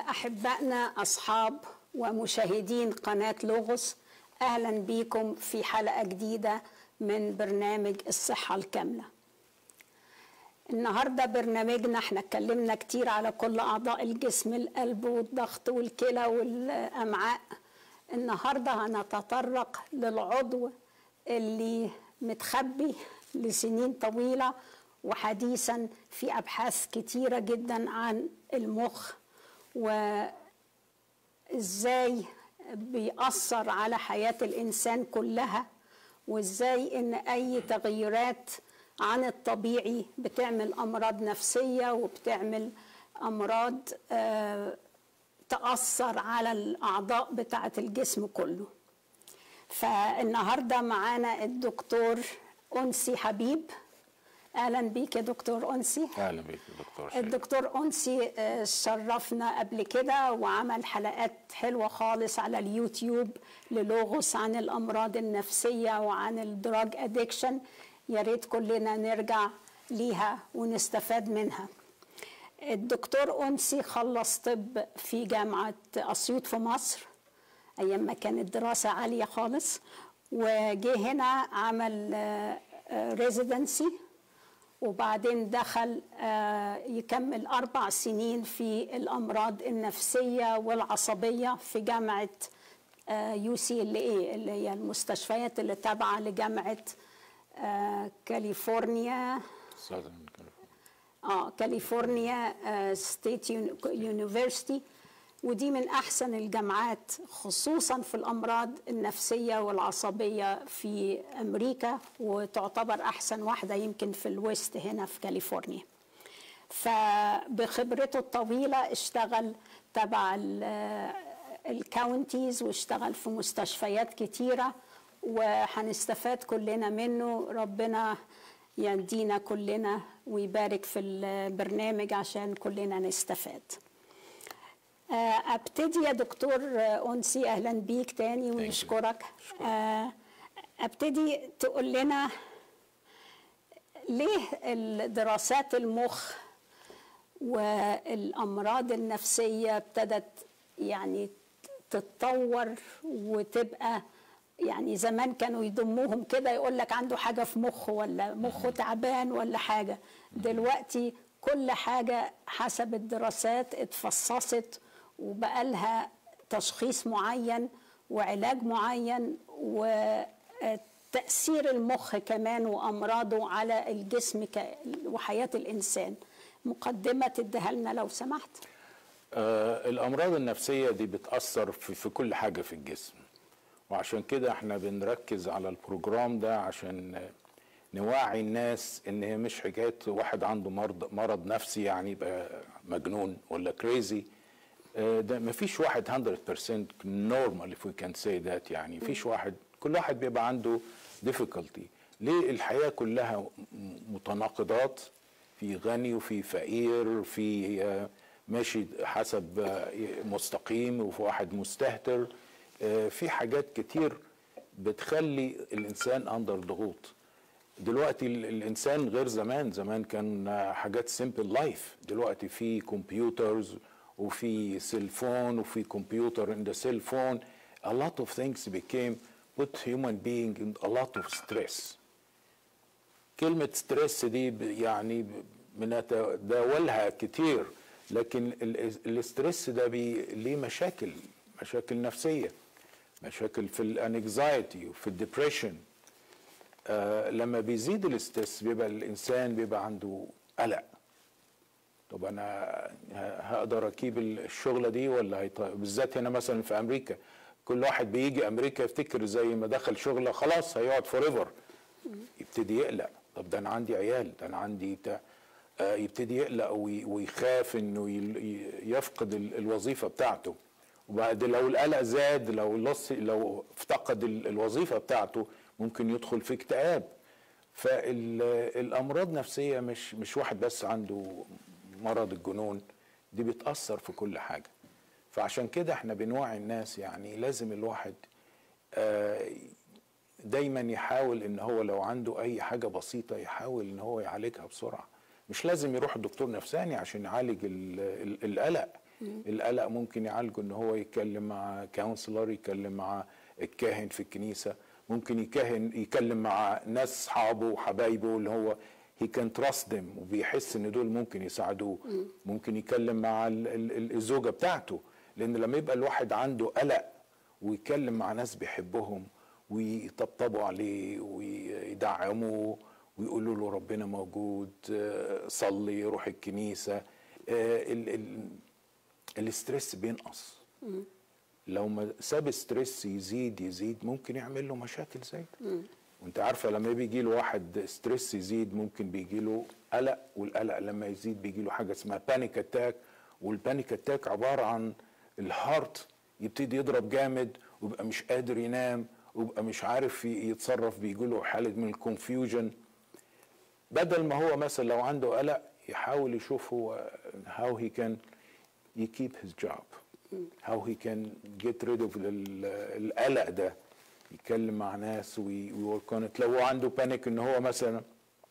أحبائنا أصحاب ومشاهدين قناة لوغوس أهلا بكم في حلقة جديدة من برنامج الصحة الكاملة النهاردة برنامجنا احنا اتكلمنا كتير على كل أعضاء الجسم القلب والضغط والكلى والأمعاء النهاردة هنتطرق للعضو اللي متخبي لسنين طويلة وحديثا في أبحاث كتيرة جدا عن المخ وإزاي بيأثر على حياة الإنسان كلها وإزاي إن أي تغيرات عن الطبيعي بتعمل أمراض نفسية وبتعمل أمراض آه تأثر على الأعضاء بتاعة الجسم كله فالنهاردة معانا الدكتور أنسي حبيب اهلا بيك يا دكتور انسي اهلا بيك يا دكتور شريف. الدكتور انسي شرفنا قبل كده وعمل حلقات حلوه خالص على اليوتيوب للوغوس عن الامراض النفسيه وعن الدراج ادكشن يا ريت كلنا نرجع ليها ونستفاد منها الدكتور انسي خلص طب في جامعه اسيوط في مصر ايام ما كانت دراسه عاليه خالص وجه هنا عمل ريزيدنسي وبعدين دخل يكمل أربع سنين في الأمراض النفسية والعصبية في جامعة يو سي ال اي اللي هي المستشفيات اللي تابعة لجامعة كاليفورنيا اه كاليفورنيا ستيت يونيفرسيتي ودي من احسن الجامعات خصوصا في الامراض النفسيه والعصبيه في امريكا وتعتبر احسن واحده يمكن في الويست هنا في كاليفورنيا فبخبرته الطويله اشتغل تبع الكاونتيز واشتغل في مستشفيات كتيره وهنستفاد كلنا منه ربنا يدينا كلنا ويبارك في البرنامج عشان كلنا نستفاد ابتدي يا دكتور انسي اهلا بيك تاني ونشكرك ابتدي تقول لنا ليه الدراسات المخ والامراض النفسيه ابتدت يعني تتطور وتبقى يعني زمان كانوا يضموهم كده يقول لك عنده حاجه في مخه ولا مخه تعبان ولا حاجه دلوقتي كل حاجه حسب الدراسات اتفصصت وبقى لها تشخيص معين وعلاج معين وتأثير المخ كمان وأمراضه على الجسم وحياة الإنسان مقدمة تديها لنا لو سمحت آه الأمراض النفسية دي بتأثر في, في كل حاجة في الجسم وعشان كده احنا بنركز على البروجرام ده عشان نوعي الناس ان هي مش حكايه واحد عنده مرض مرض نفسي يعني يبقى مجنون ولا كريزي ده ما فيش واحد 100% نورمال if we can say that يعني ما فيش واحد كل واحد بيبقى عنده difficulty ليه الحياة كلها متناقضات في غني وفي فقير في ماشي حسب مستقيم وفي واحد مستهتر في حاجات كتير بتخلي الإنسان أندر ضغوط دلوقتي الإنسان غير زمان زمان كان حاجات سيمبل لايف دلوقتي في كمبيوترز وفي سيلفون وفي كمبيوتر in the cell phone a lot of things became put human being in a lot of stress كلمة ستريس دي يعني بنتداولها كتير لكن الاسترس ده بي ليه مشاكل مشاكل نفسية مشاكل في الانكزايتي وفي الدبريشن آه لما بيزيد الاسترس بيبقى الانسان بيبقى عنده قلق طب انا هقدر اجيب الشغله دي ولا هيط... بالذات هنا مثلا في امريكا كل واحد بيجي امريكا يفتكر زي ما دخل شغله خلاص هيقعد فور ايفر يبتدي يقلق طب ده انا عندي عيال ده انا عندي بتاع آه يبتدي يقلق وي... ويخاف انه ي... يفقد ال... الوظيفه بتاعته وبعد لو القلق زاد لو لص... لو افتقد ال... الوظيفه بتاعته ممكن يدخل في اكتئاب فالامراض نفسيه مش مش واحد بس عنده مرض الجنون دي بتأثر في كل حاجة فعشان كده احنا بنوعي الناس يعني لازم الواحد دايما يحاول ان هو لو عنده اي حاجة بسيطة يحاول ان هو يعالجها بسرعة مش لازم يروح الدكتور نفساني عشان يعالج القلق القلق ممكن يعالجه ان هو يتكلم مع كونسلر يتكلم مع الكاهن في الكنيسه ممكن يكاهن يتكلم مع ناس اصحابه وحبايبه اللي هو he can trust them وبيحس ان دول ممكن يساعدوه ممكن يتكلم مع ال- ال- الزوجه بتاعته لان لما يبقى الواحد عنده قلق ويتكلم مع ناس بيحبهم ويطبطبوا عليه ويدعموه ويقولوا له ربنا موجود آه، صلي روح الكنيسه آه، ال- ال- الاسترس بينقص لو ما ساب ستريس يزيد يزيد ممكن يعمل له مشاكل زي ده وانت عارفه لما بيجي له واحد ستريس يزيد ممكن بيجي له قلق والقلق لما يزيد بيجي له حاجه اسمها بانيك اتاك والبانيك اتاك عباره عن الهارت يبتدي يضرب جامد ويبقى مش قادر ينام ويبقى مش عارف ي- يتصرف بيجي له حاله من الكونفيوجن بدل ما هو مثلا لو عنده قلق يحاول يشوف هو how he can he keep his job how he can get rid of ال- القلق ده يتكلم مع ناس ويورك اون لو هو عنده بانيك ان هو مثلا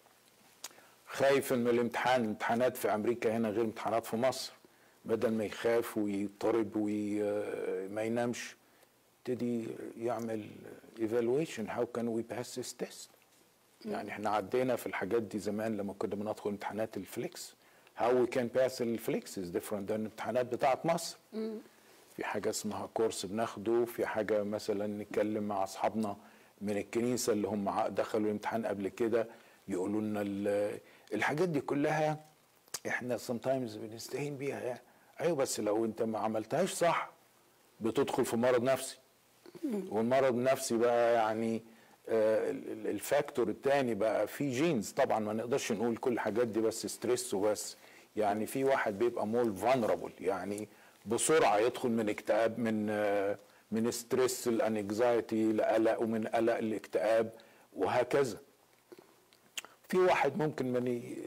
خايف ان الامتحان الامتحانات في امريكا هنا غير امتحانات في مصر بدل ما يخاف ويضطرب وما ينامش يبتدي يعمل evaluation how can we pass this test يعني احنا عدينا في الحاجات دي زمان لما كنا بندخل امتحانات الفليكس how we can pass الفليكس is different than الامتحانات بتاعت مصر في حاجة اسمها كورس بناخده في حاجة مثلا نتكلم مع أصحابنا من الكنيسة اللي هم ع- دخلوا الامتحان قبل كده يقولوا لنا ال- الحاجات دي كلها احنا sometimes بنستهين بيها يعني. ايوه بس لو انت ما عملتهاش صح بتدخل في مرض نفسي والمرض النفسي بقى يعني آه، ال- ال- الفاكتور الثاني بقى في جينز طبعا ما نقدرش نقول كل الحاجات دي بس ستريس وبس يعني في واحد بيبقى مول فانربل يعني بسرعه يدخل من اكتئاب من آه، من ستريس الانكزايتي لقلق ومن قلق لاكتئاب وهكذا في واحد ممكن من ي-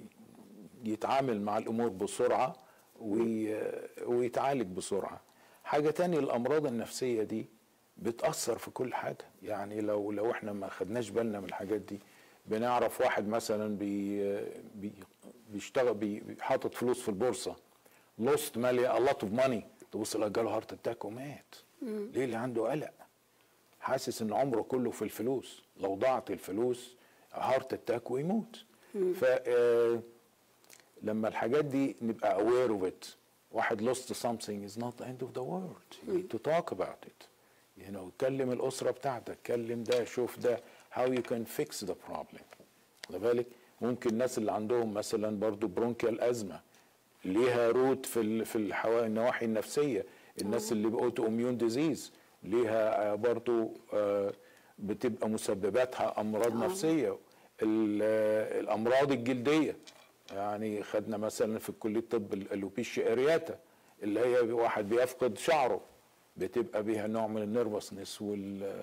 يتعامل مع الامور بسرعه وي- ويتعالج بسرعه حاجه تانية الامراض النفسيه دي بتاثر في كل حاجه يعني لو لو احنا ما خدناش بالنا من الحاجات دي بنعرف واحد مثلا بي بي بيشتغل بي بي- حاطط فلوس في البورصه لوست مالي a lot of money تبص لقى جاله هارت اتاك ومات ليه اللي عنده قلق حاسس ان عمره كله في الفلوس لو ضاعت الفلوس هارت اتاك ويموت ف آه، لما الحاجات دي نبقى aware of it واحد lost something is not the end of the world you need to talk about it you know كلم الأسرة بتاعتك كلم ده شوف ده how you can fix the problem خد بالك ممكن الناس اللي عندهم مثلا برضو برونكيال أزمة ليها روت في ال- في الحوا- النواحي النفسية الناس اللي بأوتو اميون ديزيز ليها آه، برضو آه، بتبقى مسبباتها أمراض نفسية ال- آه، الأمراض الجلدية يعني خدنا مثلا في كلية الطب ال- الالوبيشيا ارياتا اللي هي واحد بيفقد شعره بتبقى بيها نوع من النيرفسنس وال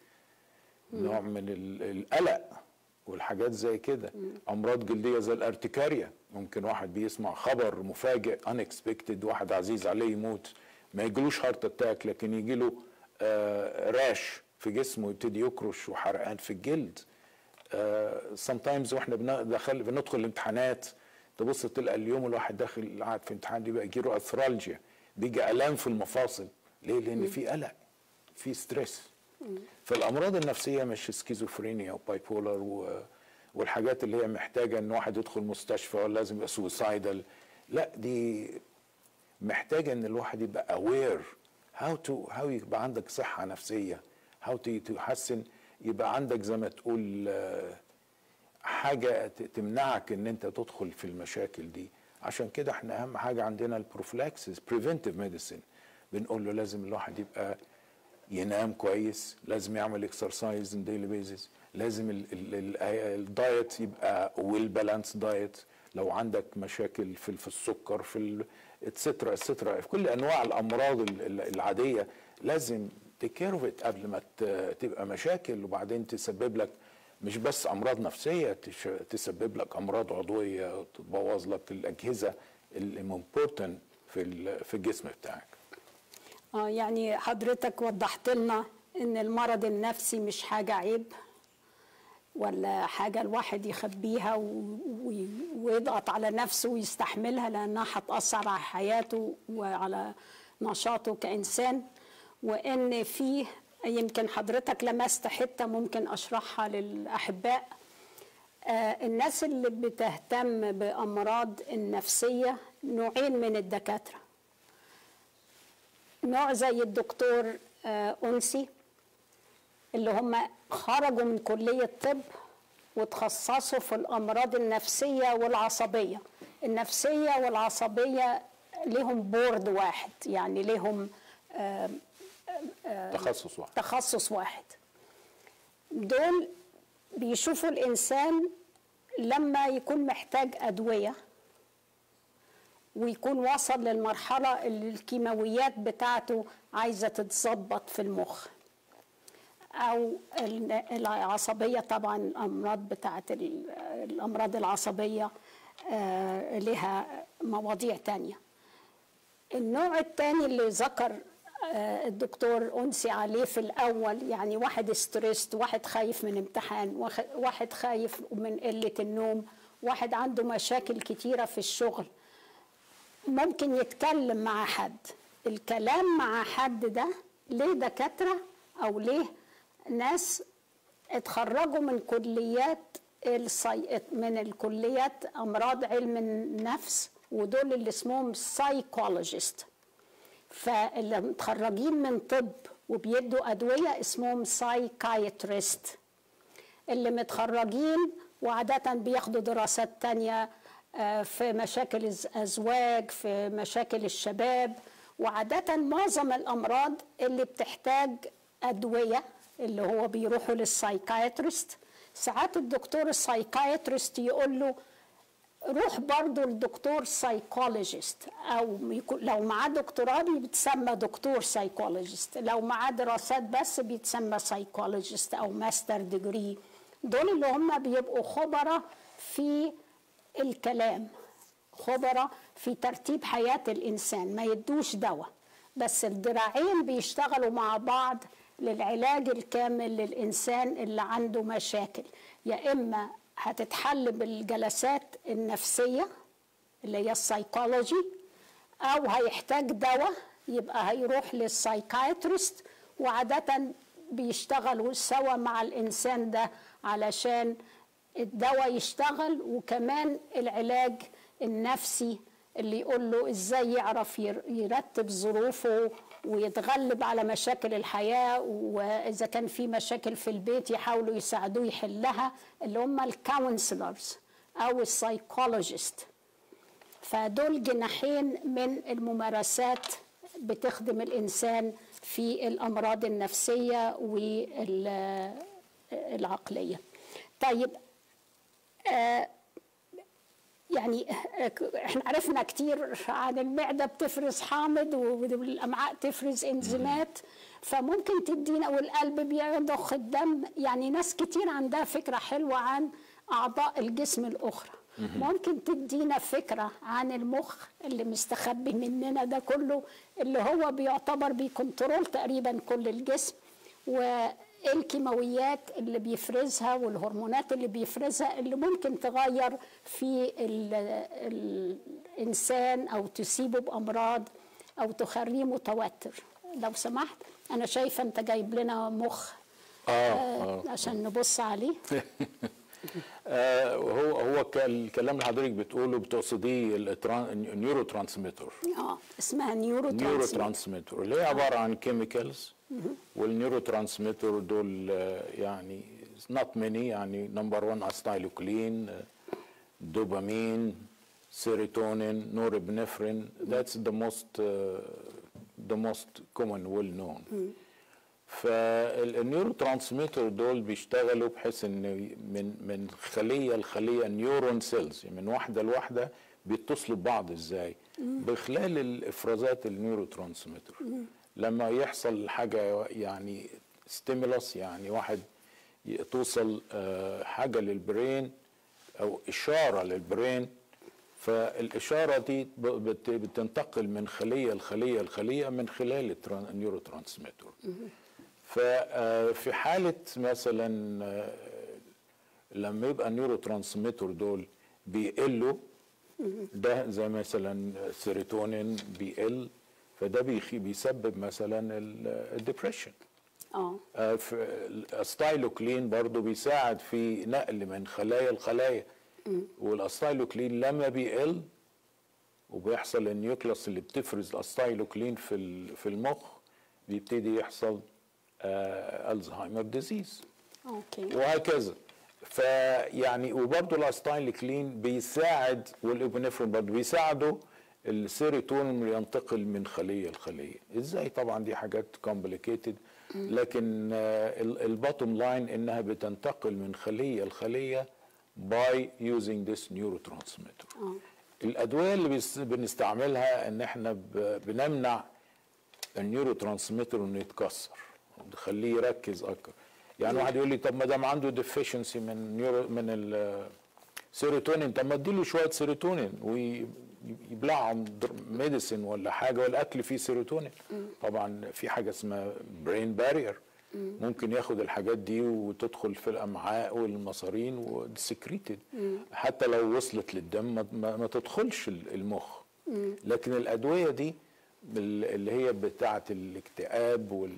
نوع من ال- القلق والحاجات زي كده امراض جلديه زي الارتكاريا ممكن واحد بيسمع خبر مفاجئ unexpected واحد عزيز عليه يموت ما يجيلوش هارت اتاك لكن يجيله آه راش في جسمه يبتدي يكرش وحرقان في الجلد سم تايمز واحنا بندخل بندخل الامتحانات تبص تلقى اليوم الواحد داخل قاعد في امتحان بيبقى يجيله اثرالجيا بيجي الام في المفاصل ليه؟ لان في قلق في ستريس فالامراض النفسيه مش سكيزوفرينيا وباي بولر و... والحاجات اللي هي محتاجه ان واحد يدخل مستشفى ولا لازم يبقى سويسايدال لا دي محتاجه ان الواحد يبقى اوير هاو تو هاو يبقى عندك صحه نفسيه هاو تحسن يبقى عندك زي ما تقول آه، حاجه ت- تمنعك ان انت تدخل في المشاكل دي عشان كده احنا اهم حاجه عندنا البروفلاكسس بريفنتيف ميديسين بنقول له لازم الواحد يبقى ينام كويس لازم يعمل اكسرسايز ان ديلي بيزس لازم ال- ال- ال- الدايت يبقى ويل بالانس دايت لو عندك مشاكل في في السكر في اتسترا اتسترا في كل انواع الامراض ال- ال- العاديه لازم تكير اوف قبل ما ت- تبقى مشاكل وبعدين تسبب لك مش بس امراض نفسيه تش- تسبب لك امراض عضويه تبوظ لك الاجهزه الامبورتنت في ال- في الجسم بتاعك اه يعني حضرتك وضحت لنا ان المرض النفسي مش حاجة عيب ولا حاجة الواحد يخبيها و- و- ويضغط على نفسه ويستحملها لأنها هتأثر على حياته وعلى نشاطه كإنسان وإن فيه يمكن حضرتك لمست حتة ممكن أشرحها للأحباء آه، الناس اللي بتهتم بأمراض النفسية نوعين من الدكاترة نوع زي الدكتور آه، أنسي اللي هم خرجوا من كلية طب وتخصصوا في الأمراض النفسية والعصبية النفسية والعصبية لهم بورد واحد يعني لهم آه، تخصص واحد تخصص واحد دول بيشوفوا الإنسان لما يكون محتاج أدوية ويكون وصل للمرحلة اللي الكيماويات بتاعته عايزة تتظبط في المخ أو ال- العصبية طبعا الأمراض بتاعت ال- الأمراض العصبية آه، لها مواضيع تانية النوع الثاني اللي ذكر آه، الدكتور أنسي عليه في الأول يعني واحد ستريست واحد خايف من امتحان واخ- واحد خايف من قلة النوم واحد عنده مشاكل كتيرة في الشغل ممكن يتكلم مع حد الكلام مع حد ده ليه دكاترة أو ليه ناس اتخرجوا من كليات الصي... من الكليات أمراض علم النفس ودول اللي اسمهم سايكولوجيست فاللي متخرجين من طب وبيدوا أدوية اسمهم سايكايتريست اللي متخرجين وعادة بياخدوا دراسات تانية آه، في مشاكل الأزواج في مشاكل الشباب وعادة معظم الأمراض اللي بتحتاج أدوية اللي هو بيروحوا للسايكايترست ساعات الدكتور السايكايترست يقول له روح برضو لدكتور سايكولوجيست او يكون- لو معاه دكتوراه بيتسمى دكتور سايكولوجيست لو معاه دراسات بس بيتسمى سايكولوجيست او ماستر ديجري دول اللي هم بيبقوا خبراء في الكلام خبراء في ترتيب حياة الإنسان ما يدوش دواء بس الذراعين بيشتغلوا مع بعض للعلاج الكامل للإنسان اللي عنده مشاكل يا إما هتتحل بالجلسات النفسية اللي هي السايكولوجي أو هيحتاج دواء يبقى هيروح للسايكايترست وعادة بيشتغلوا سوا مع الإنسان ده علشان الدواء يشتغل وكمان العلاج النفسي اللي يقول له ازاي يعرف ير- يرتب ظروفه ويتغلب على مشاكل الحياة وإذا كان في مشاكل في البيت يحاولوا يساعدوه يحلها اللي هم الكونسلرز أو السايكولوجيست فدول جناحين من الممارسات بتخدم الإنسان في الأمراض النفسية والعقلية طيب آه يعني احنا عرفنا كتير عن المعده بتفرز حامض والامعاء تفرز انزيمات فممكن تدينا والقلب بيضخ الدم يعني ناس كتير عندها فكره حلوه عن اعضاء الجسم الاخرى ممكن تدينا فكره عن المخ اللي مستخبي مننا ده كله اللي هو بيعتبر بيكنترول تقريبا كل الجسم والكيماويات اللي بيفرزها والهرمونات اللي بيفرزها اللي ممكن تغير في ال- الانسان او تصيبه بامراض او تخليه متوتر لو سمحت انا شايفه انت جايب لنا مخ اه, آه آه. عشان نبص عليه آه هو هو ك- الكلام اللي حضرتك بتقوله بتقصديه النيورو ترانسميتر اه اسمها نيورو نيورو ترانسميتر اللي هي عباره عن كيميكالز والنيورو ترانسميتر دول آه، يعني نوت ماني يعني نمبر 1 استايلوكلين دوبامين سيروتونين نورابنفرين that's the most uh, the most common well known فالنيورو ترانسميتر دول بيشتغلوا بحيث ان من من خليه لخليه نيورون سيلز من واحده لواحده بيتصلوا ببعض ازاي بخلال الافرازات النيورو ترانسميتر لما يحصل حاجه يعني ستيمولس يعني واحد ي- توصل آه، حاجه للبرين او اشاره للبرين فالاشاره دي ب- بت- بتنتقل من خليه لخليه لخليه من خلال التران- النيورو ترانسميتر ففي حالة مثلا آه، لما يبقى النيورو ترانسميتر دول بيقلوا ده زي مثلا السيروتونين بيقل فده بيخي بيسبب مثلا الدبريشن اه الستايلوكلين برضو بيساعد في نقل من خلايا لخلايا والاستايلوكلين لما بيقل وبيحصل النيوكلاس اللي بتفرز الاستايلوكلين في ال- في المخ بيبتدي يحصل آه الزهايمر ديزيز اوكي وهكذا فيعني وبرضه الاستايلوكلين بيساعد والابنفرين برضه بيساعدوا السيروتونين ينتقل من خليه لخليه ازاي طبعا دي حاجات كومبليكيتد لكن الباتوم لاين انها بتنتقل من خليه لخليه باي يوزنج ذس نيورو ترانسميتر الادويه اللي بيس- بنستعملها ان احنا ب- بنمنع النيورو ترانسميتر انه يتكسر نخليه يركز اكتر يعني واحد يقول لي طب ما دام عنده ديفيشنسي من نيورو من السيروتونين طب ما اديله شويه سيروتونين ويبلعهم ميديسين ولا حاجه والاكل فيه سيروتونين طبعا في حاجه اسمها برين بارير ممكن ياخد الحاجات دي وتدخل في الامعاء والمصارين وسكريتد حتى لو وصلت للدم ما, ما, ما تدخلش ال- المخ لكن الادويه دي بال- اللي هي بتاعه الاكتئاب وال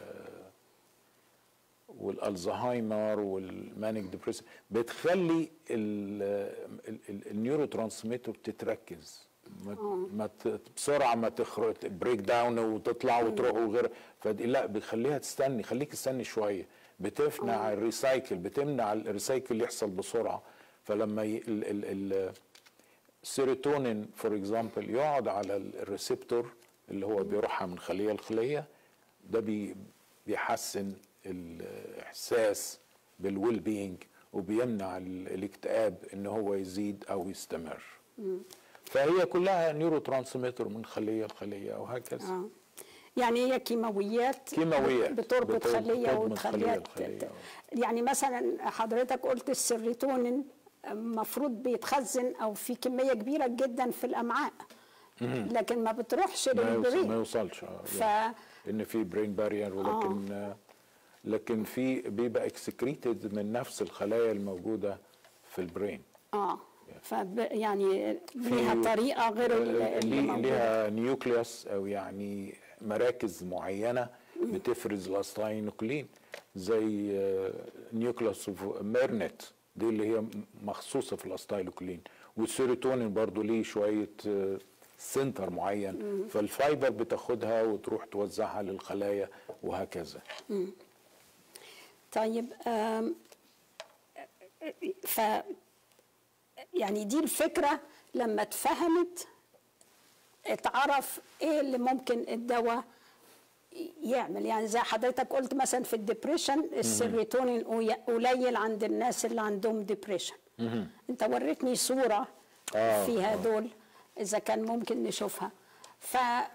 والالزهايمر والمانيك ديبريس بتخلي النيورو ترانسميتر تتركز ما ما ت- بسرعه ما تخرج بريك داون وتطلع وتروح وغير فدي لا بتخليها تستني خليك استني شويه بتمنع الريسايكل بتمنع الريسايكل يحصل بسرعه فلما ي... ال... ال... ال... السيروتونين فور اكزامبل يقعد على الريسبتور اللي هو بيروحها من خليه لخليه ده بي بيحسن الاحساس بالويل بينج وبيمنع ال- الاكتئاب ان هو يزيد او يستمر فهي كلها نيورو ترانسميتر من خليه لخليه وهكذا اه يعني هي كيماويات كيماويات. بتربط بت- خليه بتربط وتخليها خلية لخلية. ت- يعني مثلا حضرتك قلت السيروتونين المفروض بيتخزن او في كميه كبيره جدا في الامعاء لكن ما بتروحش ما, يوصل ما للبرين يوصلش آه، ف يعني ان في برين بارير ولكن آه. لكن في بيبقى اكسكريتد من نفس الخلايا الموجوده في البرين اه فب يعني ليها طريقه غير ال- آه، اللي لي- موجودة. ليها نيوكليوس او يعني مراكز معينه بتفرز الاستاينوكلين زي نيوكليوس اوف ميرنت دي اللي هي م- مخصوصه في الاستاينوكلين والسيروتونين برضو ليه شويه آه، سنتر معين فالفايبر بتاخدها وتروح توزعها للخلايا وهكذا طيب آم، ف يعني دي الفكرة لما اتفهمت اتعرف ايه اللي ممكن الدواء يعمل يعني زي حضرتك قلت مثلا في الدبريشن السيروتونين قوي- قليل عند الناس اللي عندهم ديبريشن انت وريتني صورة آه، فيها آه. دول اذا كان ممكن نشوفها ف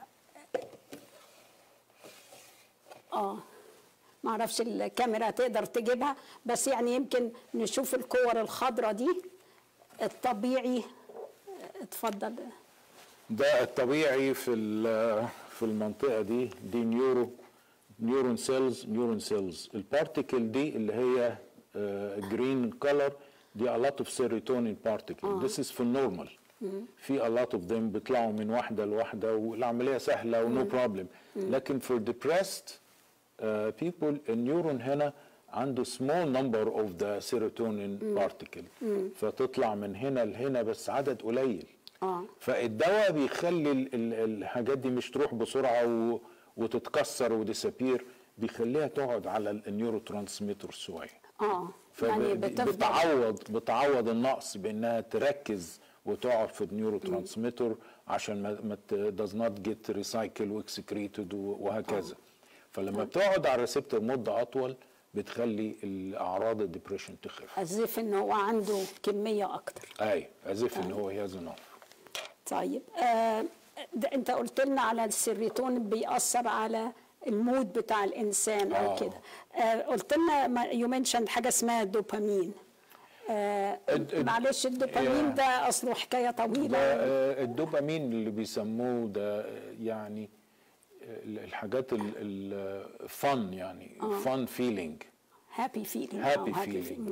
اه ما اعرفش الكاميرا تقدر تجيبها بس يعني يمكن نشوف الكور الخضراء دي الطبيعي اتفضل ده الطبيعي في ال- في المنطقه دي دي نيورو نيورون سيلز نيورون سيلز البارتيكل دي اللي هي جرين كولر دي a lot of serotonin particle this is في النورمال في a lot of them بيطلعوا من واحده لواحده والعمليه سهله ونو بروبلم لكن for depressed uh, people النيورون هنا عنده small number of the serotonin particle فتطلع من هنا لهنا بس عدد قليل اه فالدواء بيخلي ال- ال- الحاجات دي مش تروح بسرعه و... وتتكسر وديسابير بيخليها تقعد على النيورو ترانسميتر شويه اه يعني بتفضل بتعوض بتعوض النقص بانها تركز وتقعد في النيورو ترانسميتر عشان ما ما does not get recycle واكسكريتد وهكذا فلما بتقعد على الريسبتور مده اطول بتخلي الاعراض الدبريشن تخف ازف ان هو عنده كميه اكتر اي ازف ان هو هي enough طيب آه ده انت قلت لنا على السيروتونين بيأثر على المود بتاع الانسان او آه. كده آه قلت لنا يو منشن حاجه اسمها دوبامين آه الد- الد- معلش الدوبامين يا- ده اصله حكايه ده طويله آه، الدوبامين اللي بيسموه ده آه، يعني آه، الحاجات الفن يعني فن فيلينج هابي فيلينج هابي فيلينج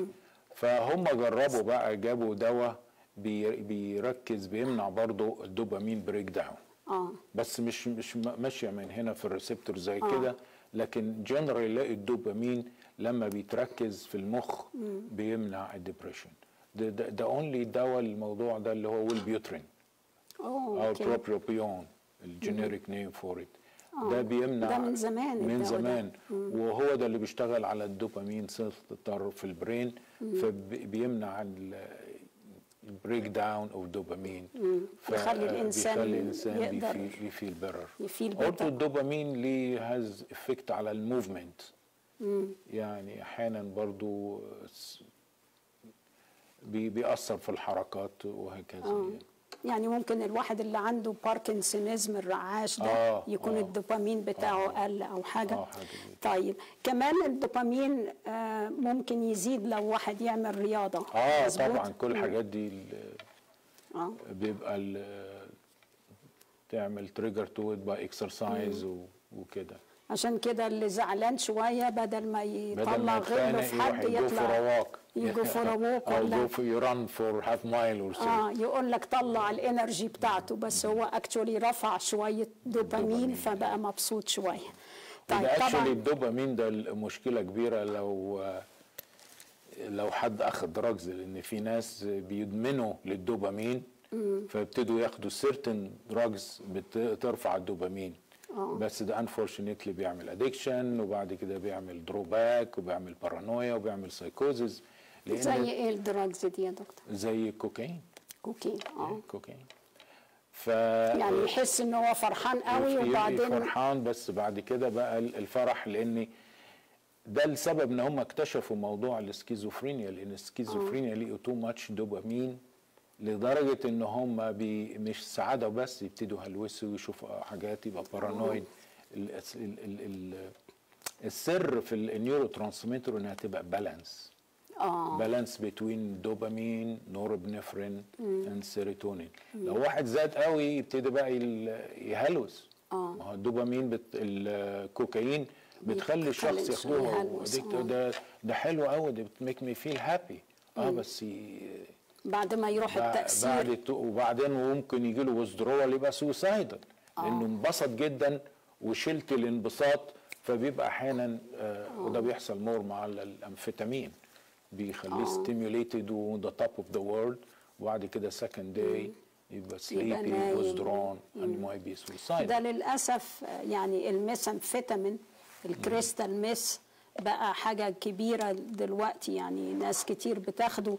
فهم جربوا بقى جابوا دواء بي- بيركز بيمنع برضو الدوبامين بريك داون اه بس مش مش م- ماشيه من هنا في الريسبتور زي كده لكن جنرال يلاقي الدوبامين لما بيتركز في المخ بيمنع الدبريشن ده ده, ده اونلي دواء الموضوع ده اللي هو والبيوترين اوه او اوكي البروبيوبيون الجينيريك نيم فور ات ده بيمنع ده من زمان من الدواء ده. زمان وهو ده اللي بيشتغل على الدوبامين سنتر في البرين فبيمنع البريك داون اوف دوبامين بيخلي الإنسان بيخلي الانسان يقدر بيفيل يفيل بيرر يفيل برضه better. الدوبامين ليه هاز افكت على الموفمنت يعني احيانا برضه س- بي بيأثر في الحركات وهكذا يعني. يعني ممكن الواحد اللي عنده باركنسونيزم الرعاش ده آه، يكون آه. الدوبامين بتاعه قل او حاجه آه، حاجة زي طيب كمان الدوبامين آه ممكن يزيد لو واحد يعمل رياضه اه مظبوط؟ طبعا كل الحاجات دي ال- اه بيبقى ال- تعمل تريجر تو باي اكسرسايز وكده عشان كده اللي زعلان شويه بدل ما بدل يطلع ما غله يتخانق في يروح حد يجو فور يطلع واك يجو فور ووك او ولا جو في يرن فور هاف مايل اور اه يقول لك طلع الانرجي بتاعته بس هو اكشولي رفع شويه دوبامين دوبامين. فبقى مبسوط شويه طيب اكشولي طبعا الدوبامين ده مشكله كبيره لو لو حد اخذ دراجز لان في ناس بيدمنوا للدوبامين فيبتدوا ياخدوا سيرتن دراجز بترفع الدوبامين بس ده انفورشنتلي بيعمل ادكشن وبعد كده بيعمل دروباك وبيعمل بارانويا وبيعمل سايكوزز زي ايه الدراجز دي يا دكتور زي الكوكايين كوكين اه كوكايين ف يعني يحس ان هو فرحان قوي يبقى وبعدين فرحان بس بعد كده بقى الفرح لان ده السبب ان هم اكتشفوا موضوع السكيزوفرينيا لان السكيزوفرينيا لقوا تو ماتش دوبامين لدرجه ان هم بي مش سعاده بس يبتدوا يهلوسوا ويشوفوا حاجات يبقى بارانويد ال ال ال ال السر في النيورو ترانسميتر انها تبقى بالانس اه بالانس بين دوبامين نوربنفرين اند سيروتونين لو واحد زاد قوي يبتدي بقى يل- يهلوس آه. ما هو الدوبامين بت... الكوكايين بتخلي بتخلي الشخص الإنسان ياخدوها يهلوس، وديك- آه. ده ده حلو قوي ده بتميك مي فيل هابي اه بس ي... بعد ما يروح بع- التأثير بعد الت- وبعدين ممكن يجي له ويزدرول يبقى سوسايدال لانه انبسط جدا وشلت الانبساط فبيبقى احيانا آه وده بيحصل مور مع ال- الامفيتامين بيخليه ستيميوليتد وذا توب اوف ذا وورلد وبعد كده سكند داي يبقى سليبي نايم. ويزدرون اند ماي بي ده سوسايدال للاسف يعني الميثامفيتامين الكريستال ميس بقى حاجه كبيره دلوقتي يعني ناس كتير بتاخده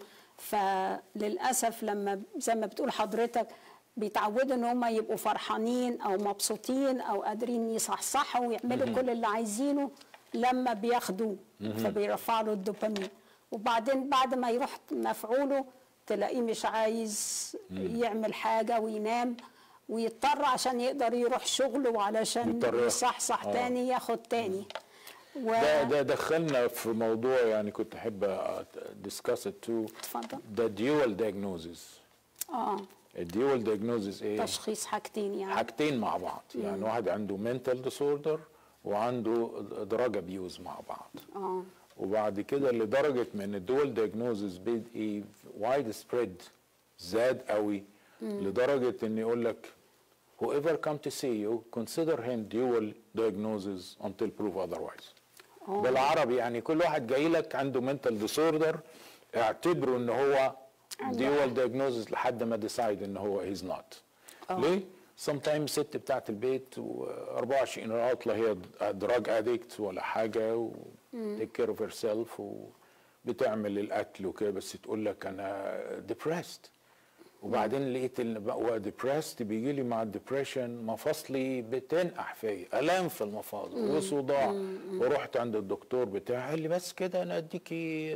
فللاسف لما زي ما بتقول حضرتك بيتعودوا ان هم يبقوا فرحانين او مبسوطين او قادرين يصحصحوا ويعملوا كل اللي عايزينه لما بياخدوه فبيرفع له الدوبامين وبعدين بعد ما يروح مفعوله تلاقيه مش عايز يعمل حاجه وينام ويضطر عشان يقدر يروح شغله وعلشان يضطر ياخد. يصحصح آه. تاني ياخد تاني و... ده ده دخلنا في موضوع يعني كنت احب ديسكاس ات تو اتفضل. ده ديول دايجنوزز اه الديول دايجنوزز ايه؟ تشخيص حاجتين يعني حاجتين مع بعض يعني واحد عنده منتال ديسوردر وعنده دراج ابيوز مع بعض اه وبعد كده لدرجه من الدول دايجنوزز بقي وايد سبريد زاد قوي لدرجه ان يقول لك whoever come to see you consider him dual diagnosis until prove otherwise بالعربي يعني كل واحد جاي لك عنده منتال ديسوردر اعتبره ان هو dual diagnosis لحد ما decide ان هو he's not ليه؟ sometimes ست بتاعت البيت و24 عطلة هي دراج اديكت ولا حاجة و take care of herself وبتعمل الأكل وكده بس تقول لك أنا depressed وبعدين لقيت ان بقى ديبريست بيجي لي مع الديبريشن مفاصلي بتنقح فيا الام في المفاصل وصداع ورحت عند الدكتور بتاعي قال لي بس كده انا اديكي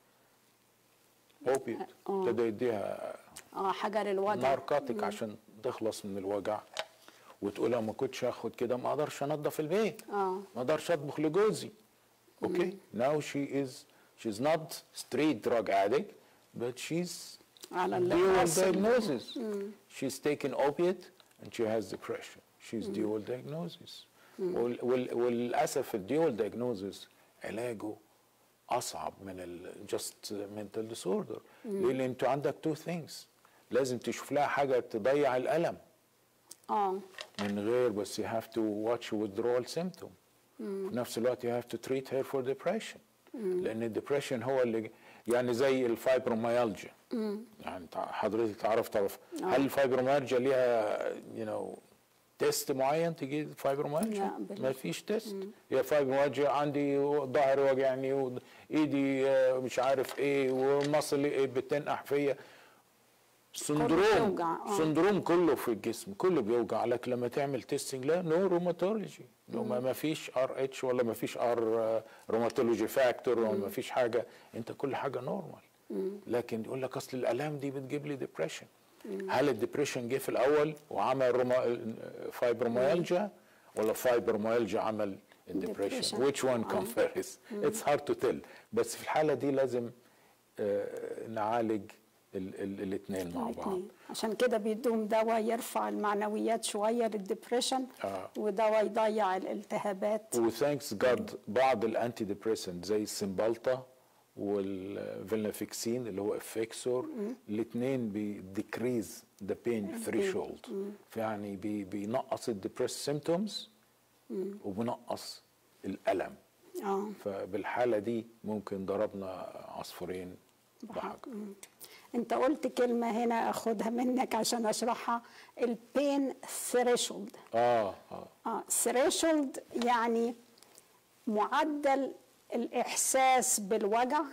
اوبيت ابتدى يديها اه حاجه للوجع ناركوتيك عشان تخلص من الوجع وتقول أنا ما كنتش هاخد كده ما اقدرش انضف البيت آه. ما اقدرش اطبخ لجوزي اوكي now she is she's not straight drug addict but she's على dual الرأس. diagnosis she's taken opiate and she has depression she's dual diagnosis وال- وال- وللاسف الديول diagnosis علاجه اصعب من ال just mental disorder لان انت عندك two things لازم تشوف لها حاجه تضيع الالم اه من غير بس you have to watch withdrawal symptom في نفس الوقت you have to treat her for depression لان الدبريشن هو اللي يعني زي الفايبروميالجيا يعني تع- حضرتك تعرف تعرف هل الفايبروميالجيا ليها you know تيست معين تجي لا، فايبروميالجيا بال- ما فيش تيست هي فايبروميالجيا عندي ظهري وجعني وايدي آه، مش عارف ايه ومصلي إيه بتنقح فيا سندروم بيوجع، آه. سندروم كله في الجسم كله بيوجع لك لما تعمل تيستنج لا نو روماتولوجي لو ما ما فيش ار اتش ولا ما فيش ار روماتولوجي فاكتور ولا ما فيش حاجه انت كل حاجه نورمال لكن يقول لك اصل الالام دي بتجيب لي ديبريشن هل الديبريشن جه في الاول وعمل روما فايبروميالجيا ولا فايبروميالجيا عمل الديبريشن Depression. which one comes first it's hard to tell بس في الحاله دي لازم آه، نعالج الاثنين مع بعض الاتنين. عشان كده بيدوم دواء يرفع المعنويات شويه للدبريشن آه. ودواء يضيع الالتهابات وثانكس جاد بعض الانتي ديبريسنت زي السيمبالتا والفيلنافيكسين اللي هو افكسور الاثنين بيديكريز ذا بين ثريشولد فيعني بي بينقص الديبريس سيمتومز وبينقص الالم اه فبالحاله دي ممكن ضربنا عصفورين بحجر انت قلت كلمه هنا اخدها منك عشان اشرحها البين ثريشولد اه اه اه ثريشولد يعني معدل الاحساس بالوجع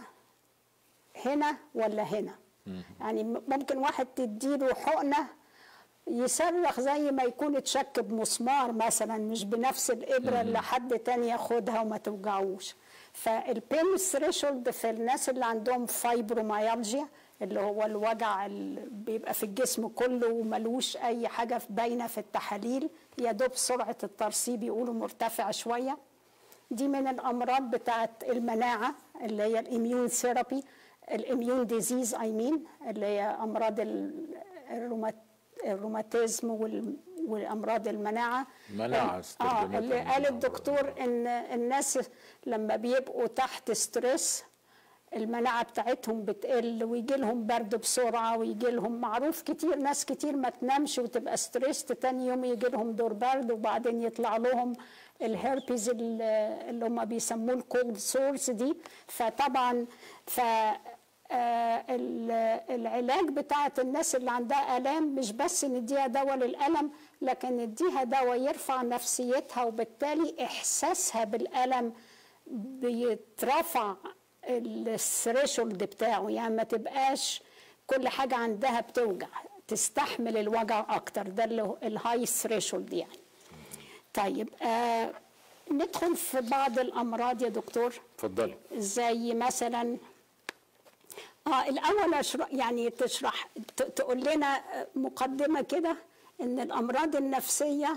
هنا ولا هنا يعني م- ممكن واحد تديله حقنه يصرخ زي ما يكون اتشك بمسمار مثلا مش بنفس الابره اللي حد تاني ياخدها وما توجعوش فالبين ثريشولد في الناس اللي عندهم فايبروميالجيا اللي هو الوجع اللي بيبقى في الجسم كله وملوش اي حاجه باينه في التحاليل يا دوب سرعه الترسيب يقولوا مرتفعه شويه دي من الامراض بتاعت المناعه اللي هي الاميون ثيرابي الاميون ديزيز اي مين اللي هي امراض ال- الرومات الروماتيزم وال- والامراض المناعه مناعة اه استخدامات اللي المناعة. قال الدكتور ان الناس لما بيبقوا تحت ستريس المناعه بتاعتهم بتقل ويجي لهم برد بسرعه ويجي لهم معروف كتير ناس كتير ما تنامش وتبقى ستريست تاني يوم يجي لهم دور برد وبعدين يطلع لهم الهيربيز ال- اللي هم بيسموه الكولد سورس دي فطبعا ف آه، ال- العلاج بتاعت الناس اللي عندها الام مش بس نديها دواء للالم لكن نديها دواء يرفع نفسيتها وبالتالي احساسها بالالم بيترفع الثريشولد بتاعه يعني ما تبقاش كل حاجه عندها بتوجع تستحمل الوجع اكتر ده اللي هو الهاي ثريشولد يعني طيب آه ندخل في بعض الامراض يا دكتور اتفضلي زي مثلا اه الاول أشرح يعني تشرح ت- تقول لنا مقدمه كده ان الامراض النفسيه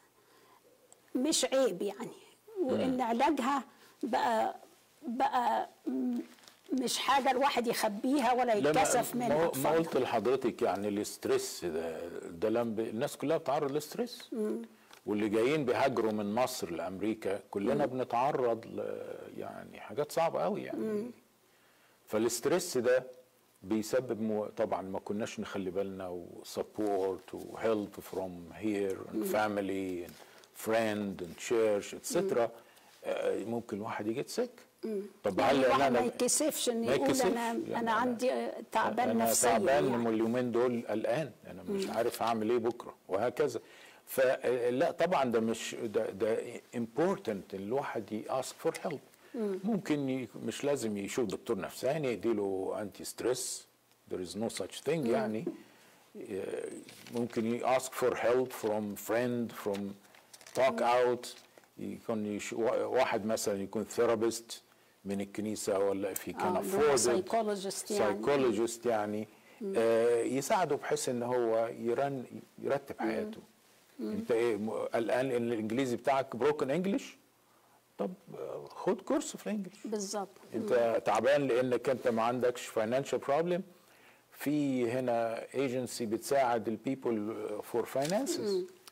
مش عيب يعني وان علاجها بقى بقى م- مش حاجه الواحد يخبيها ولا لا، ما- يتكسف ما, منها ما اتفضل. قلت لحضرتك يعني الاسترس ده ده لما الناس كلها بتتعرض للاسترس واللي جايين بيهاجروا من مصر لامريكا كلنا بنتعرض ل يعني حاجات صعبه قوي يعني فالاسترس ده بيسبب مو طبعا ما كناش نخلي بالنا وسبورت وهيلب فروم هير فاميلي فريند اند تشيرش اتسترا ممكن الواحد يجي سك طب يعني هل الواحد ما انا يتكسفش ان ما يقول يتكسفش. انا يعني انا أنا- عندي تعبان انا نفسيا تعبان يعني. من اليومين دول قلقان انا مش عارف هعمل ايه بكره وهكذا فلا طبعا ده مش ده ده امبورتنت الواحد ياسك فور هيلب ممكن ي- مش لازم يشوف دكتور نفساني يديله انتي ستريس there is no such thing يعني ي- ممكن ياسك فور هيلب فروم فريند فروم توك اوت يكون يش... واحد مثلا يكون ثيرابيست من الكنيسه ولا if he can آه، اللي هو afford it psychologist يعني. psychologist يعني آه يساعده بحيث ان هو يرن يرتب حياته انت ايه م- قلقان ان الانجليزي بتاعك بروكن انجلش طب آه، خد كورس في الانجليش بالظبط انت تعبان لانك انت ما عندكش فاينانشال بروبلم في هنا ايجنسي بتساعد البيبل فور فاينانسز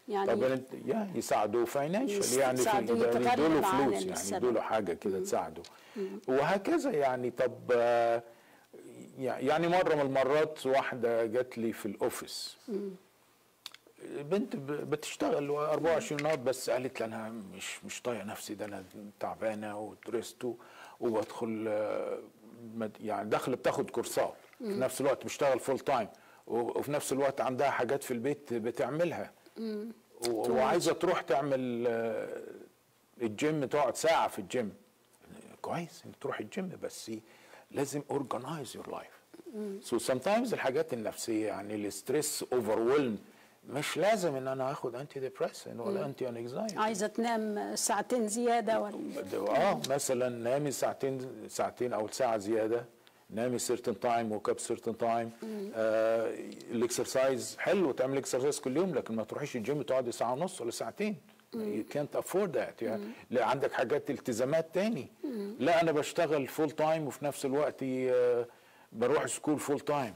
يعني طب انت يا يساعدوه فاينانشال يس- يعني في يساعدوه يعني يتغلب يدوا له عن فلوس يعني السبب. يدوا له حاجه كده تساعده وهكذا يعني طب آه، يعني مره من المرات واحده جات لي في الاوفيس بنت ب- بتشتغل 24 نقط بس قالت لي انا مش مش طايقه نفسي ده انا تعبانه وترست و- وبدخل آه، مد- يعني داخله بتاخد كورسات في نفس الوقت بتشتغل فول تايم وفي نفس الوقت عندها حاجات في البيت بتعملها و- وعايزه تروح تعمل آه، الجيم تقعد ساعه في الجيم كويس انك تروح الجيم بس لازم organize your life so sometimes الحاجات النفسيه يعني الستريس overwhelmed مش لازم ان انا اخد انتي ديبريسن ولا انتي انكزايتي عايزه تنام ساعتين زياده ولا اه مثلا نامي ساعتين ساعتين او ساعه زياده نامي certain time وك اب certain time آه الاكسرسايز حلو تعمل اكسرسايز كل يوم لكن ما تروحيش الجيم تقعدي ساعه ونص ولا ساعتين you can't afford that يعني لا عندك حاجات التزامات تاني لا انا بشتغل فول تايم وفي نفس الوقت آه بروح سكول فول تايم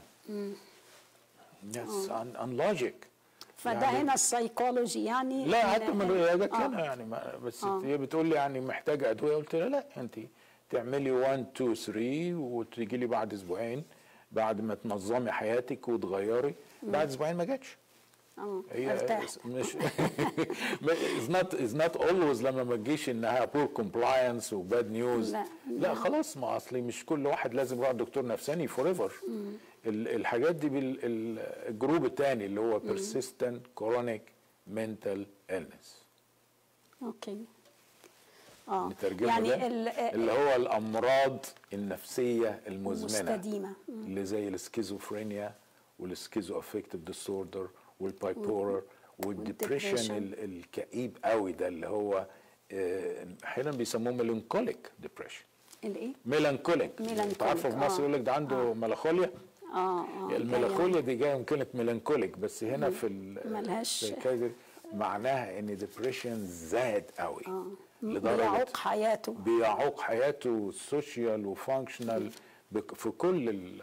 يس ان لوجيك فده يعني- هنا السيكولوجي يعني لا إن- حتى من رياضك آه. هنا يعني ما بس آه. هي بتقول لي يعني محتاجه ادويه قلت لها لا انت تعملي 1 2 3 وتيجي لي بعد اسبوعين بعد ما تنظمي حياتك وتغيري بعد اسبوعين ما جاتش اه هي ارتحت مش از نوت از نوت اولويز لما ما تجيش انها بور كومبلاينس وباد نيوز لا، لا خلاص ما اصلي مش كل واحد لازم يروح دكتور نفساني فور ايفر الحاجات دي بالجروب الثاني اللي هو persistent chronic mental illness اوكي اه نترجمه يعني ده ال- اللي هو الامراض النفسيه المزمنه المستديمة. اللي زي السكيزوفرينيا والسكيزو افكتيف ديسوردر والبايبولر والديبريشن والديبريشن. ال- الكئيب قوي ده اللي هو آه، احيانا بيسموه ميلانكوليك ديبريشن الايه ميلانكوليك Melancholic، انت عارفه في مصر آه. يقول لك ده عنده ميلانخوليا اه اه الميلانخوليا دي جايه من كلمه ميلانكوليك بس هنا في ال- ملهاش- في الكايزر معناها ان ديبريشن زاد قوي بيعوق حياته بيعوق حياته سوشيال وفانكشنال في كل ال-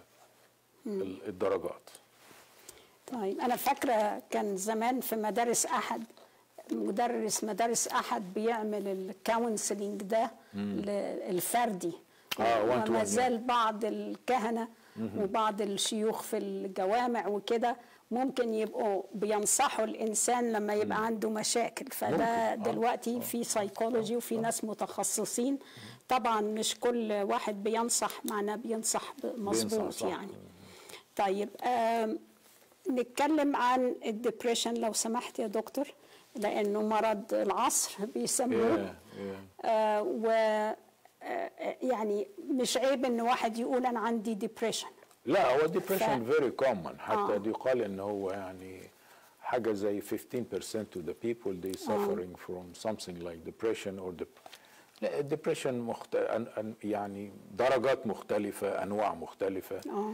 ال- الدرجات طيب انا فاكره كان زمان في مدارس احد مدرس مدارس احد بيعمل الكونسلنج ده ل- الفردي آه، one to وما one، زال بعض الكهنه وبعض الشيوخ في الجوامع وكده ممكن يبقوا بينصحوا الانسان لما يبقى عنده مشاكل فده ممكن، آه، دلوقتي في سايكولوجي وفي ناس متخصصين طبعا مش كل واحد بينصح معنا بينصح مظبوط صح. يعني طيب آم، نتكلم عن الدبريشن لو سمحت يا دكتور لانه مرض العصر بيسموه Yeah, yeah. آه و آه، يعني مش عيب ان واحد يقول انا عندي ديبريشن لا هو ديبريشن ف- فيري كومن حتى آه. دي يقال ان هو يعني حاجه زي 15% of the people they suffering from something like depression or dep- لا الدبريشن مخت... أن- أن- يعني درجات مختلفه انواع مختلفه آه.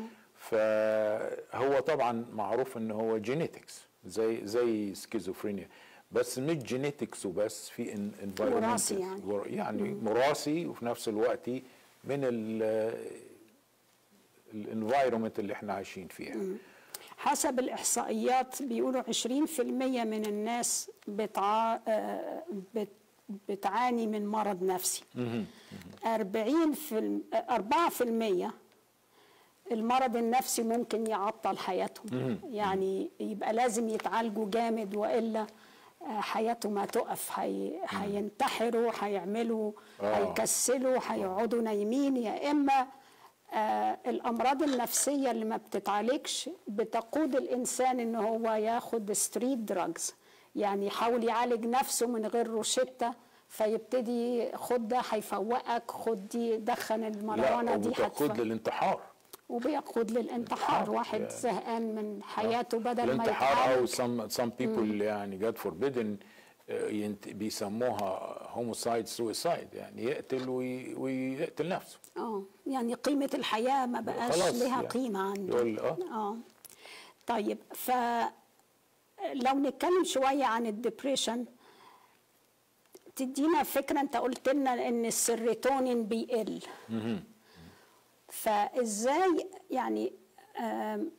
فهو طبعا معروف ان هو جينيتكس زي زي سكيزوفرينيا بس مش جينيتكس وبس في ان وراثي يعني. يعني مراسي وفي نفس الوقت من الانفايرمنت اللي احنا عايشين فيها حسب الاحصائيات بيقولوا 20% من الناس بتع... آه، بت... بتعاني من مرض نفسي 40 في الم... آه، 4% المرض النفسي ممكن يعطل حياتهم يعني يبقى لازم يتعالجوا جامد والا آه، حياته ما تقف هي... هينتحروا هيعملوا آه. هيكسلوا هيقعدوا نايمين يا اما آه الامراض النفسيه اللي ما بتتعالجش بتقود الانسان ان هو ياخد ستريت دراجز يعني يحاول يعالج نفسه من غير روشته فيبتدي خد ده هيفوقك خد دي دخن لا المروانه دي وبتقود هتف- للانتحار وبيقود للانتحار انتحار، واحد يعني. زهقان من حياته بدل ما الانتحار او يتعالج some some people يعني جاد فوربيدن بيسموها هوموسايد سويسايد يعني يقتل وي- ويقتل نفسه اه يعني قيمه الحياه ما بقاش خلاص لها يعني. قيمه عنده يقول اه اه طيب ف لو نتكلم شويه عن الدبريشن تدينا فكره انت قلت لنا ان السيروتونين بيقل فازاي يعني آم،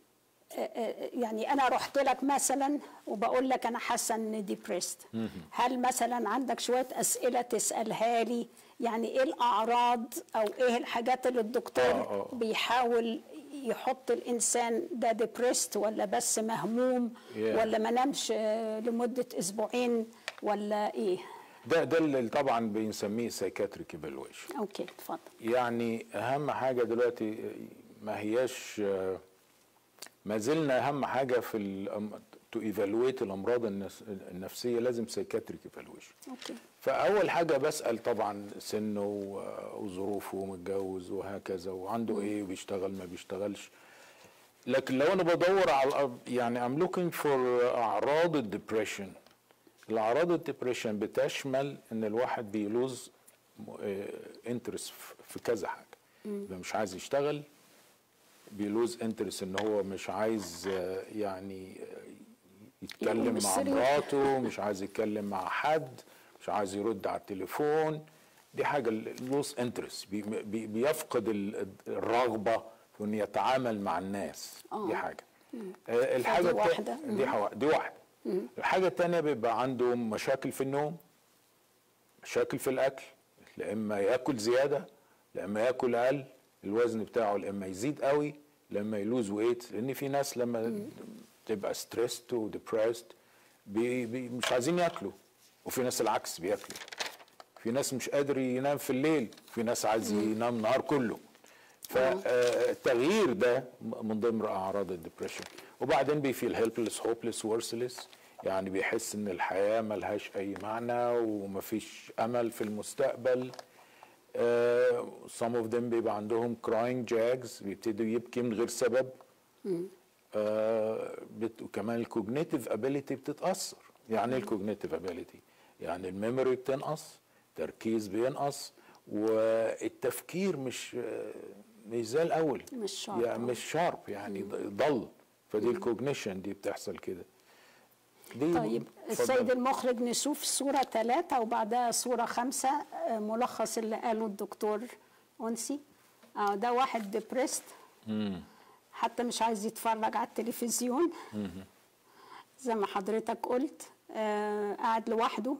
يعني انا رحت لك مثلا وبقول لك انا حاسه اني ديبريست هل مثلا عندك شويه اسئله تسالها لي يعني ايه الاعراض او ايه الحاجات اللي الدكتور آه، آه. بيحاول يحط الانسان ده ديبريست ولا بس مهموم Yeah. ولا ما نامش آه، لمده اسبوعين ولا ايه ده ده اللي طبعا بنسميه سايكاتريك ايفالويشن اوكي اتفضل يعني اهم حاجه دلوقتي ما هياش ما زلنا اهم حاجه في تو ايفالويت الامراض النفس- النفسيه لازم سايكاتريك ايفالويشن اوكي فاول حاجه بسال طبعا سنه و- وظروفه ومتجوز وهكذا وعنده ايه وبيشتغل ما بيشتغلش لكن لو انا بدور على يعني ام لوكينج فور اعراض الدبريشن الاعراض الدبريشن بتشمل ان الواحد بيلوز انترست في كذا حاجه يبقى مش عايز يشتغل بيلوز انترست ان هو مش عايز آه، يعني آه، يقوم يتكلم مع بالسرير. مراته مش عايز يتكلم مع حد مش عايز يرد على التليفون دي حاجه لوس انترست بيفقد ال- الرغبه في انه يتعامل مع الناس آه. دي حاجه آه، الحاجه فدي التا- واحدة. دي حوا- دي واحده الحاجه الثانيه بيبقى عنده مشاكل في النوم مشاكل في الاكل لا اما ياكل زياده لا اما ياكل اقل الوزن بتاعه لا اما يزيد قوي لا اما يلوز ويت لان في ناس لما تبقى ستريسد وديبريسد بي بي مش عايزين ياكلوا وفي ناس العكس بياكلوا في ناس مش قادر ينام في الليل في ناس عايز ينام النهار كله فالتغيير ده من ضمن اعراض الدبريشن وبعدين بيفيل هيلبلس هوبلس ورثلس يعني بيحس ان الحياه ملهاش اي معنى ومفيش امل في المستقبل آه some of them بيبقى عندهم crying jags بيبتدوا يبكي من غير سبب آه بت... وكمان الكوجنيتيف ابيليتي بتتاثر يعني ايه الكوجنيتيف ابيليتي يعني الميموري بتنقص تركيز بينقص والتفكير مش آه، مش زي الاول مش شارب. يعني مش شارب يعني ضل فدي الكوجنيشن دي بتحصل كده دي طيب اتفضل. السيد المخرج نشوف صورة ثلاثة وبعدها صورة خمسة آه، ملخص اللي قاله الدكتور أنسي آه ده واحد ديبريست حتى مش عايز يتفرج على التلفزيون زي ما حضرتك قلت آه قاعد لوحده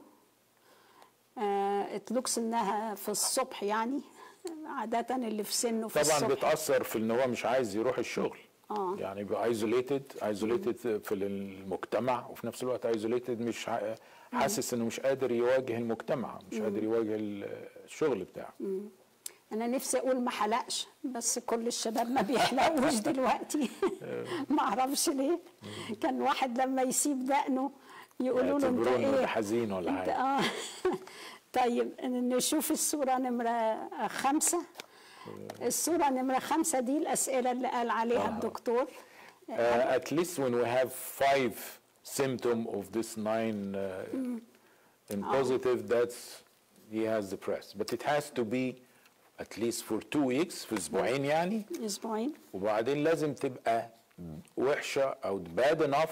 آه اتلوكس انها في الصبح يعني عادة اللي في سنه في طبعا الصبح بتاثر في ان هو مش عايز يروح الشغل آه. يعني بيبقى ايزوليتد ايزوليتد في المجتمع وفي نفس الوقت ايزوليتد مش ح- حاسس انه مش قادر يواجه المجتمع مش قادر يواجه الشغل بتاعه انا نفسي اقول ما حلقش بس كل الشباب ما بيحلقوش دلوقتي ما اعرفش ليه كان واحد لما يسيب دقنه يقولوا له انت يعتبروه إنه ايه ده حزين ولا انت حاجة. اه طيب نشوف الصوره نمره خمسة الصوره نمره خمسة دي الاسئله اللي قال عليها الدكتور Uh, at least when we have five symptom of this nine uh, in positive, that's he has depressed. But it has to be at least for two weeks في اسبوعين يعني اسبوعين وبعدين لازم تبقى وحشه او bad enough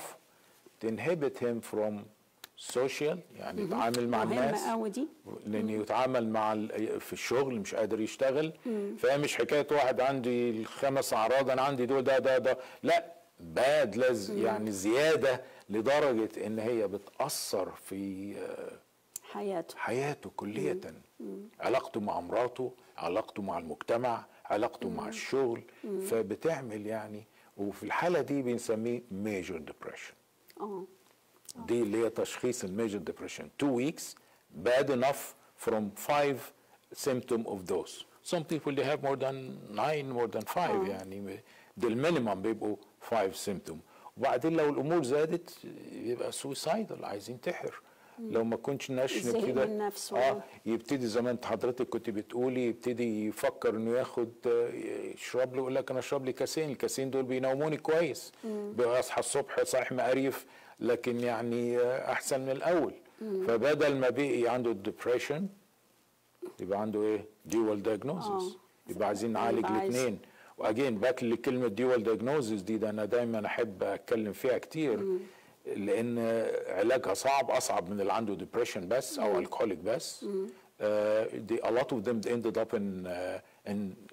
تنهبت him from social يعني يتعامل مع الناس مهمه قوي دي لان يتعامل مع ال- في الشغل مش قادر يشتغل فهي مش حكايه واحد عندي الخمس اعراض انا عندي دول ده ده ده لا باد لازم يعني زياده لدرجه ان هي بتاثر في آه، حياته حياته كلية علاقته مع مراته علاقته مع المجتمع علاقته مع الشغل فبتعمل يعني وفي الحالة دي بنسميه major depression اه دي اللي هي تشخيص الميجر ديبريشن two weeks bad enough from five symptom of those some people they have more than nine more than five يعني ده المينيمم بيبقوا five symptom وبعدين لو الامور زادت يبقى suicidal عايز ينتحر لو ما كنتش ناش زهق نبتدي من نفسه. اه يبتدي زي ما انت حضرتك كنت بتقولي يبتدي يفكر انه ياخد آه، يشرب له يقول لك انا اشرب لي كاسين الكاسين دول بينوموني كويس بصحى الصبح صحيح مقريف لكن يعني آه، احسن من الاول فبدل ما بقي عنده الدبريشن يبقى عنده ايه ديوال دايجنوزس آه. يبقى عايزين نعالج يبقى عايز- الاثنين واجين باك لكلمه ديوال دايجنوزس دي ده انا دايما احب اتكلم فيها كتير لان علاجها صعب اصعب من اللي عنده ديبريشن بس او الكحوليك بس uh, the, a lot of them ended up in uh, in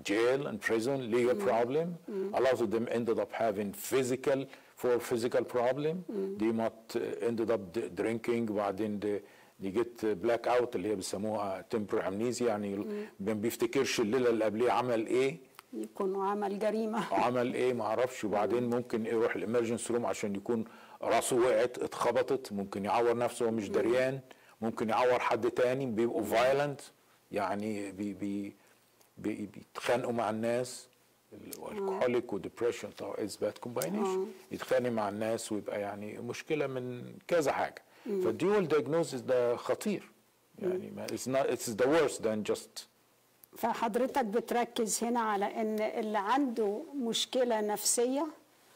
jail and prison, legal problem. A lot of them ended up having physical for physical problem. They might uh, ended up d- drinking وبعدين the, they get black out اللي هي بيسموها temporary amnesia يعني ما بيفتكرش الليله اللي قبليه عمل ايه يكونوا عمل جريمه عمل ايه ما اعرفش وبعدين ممكن يروح الامرجنسي روم عشان يكون راسه وقعت اتخبطت ممكن يعور نفسه وهو مش دريان ممكن يعور حد تاني بيبقوا فايلنت يعني بي بي بي بيتخانقوا مع الناس الكحوليك وديبريشن طبعا از باد كومباينيشن يتخانق مع الناس ويبقى يعني مشكله من كذا حاجه فالديول دايجنوزيس ده خطير يعني ما it's not it's the worst than just فحضرتك بتركز هنا على ان اللي عنده مشكله نفسيه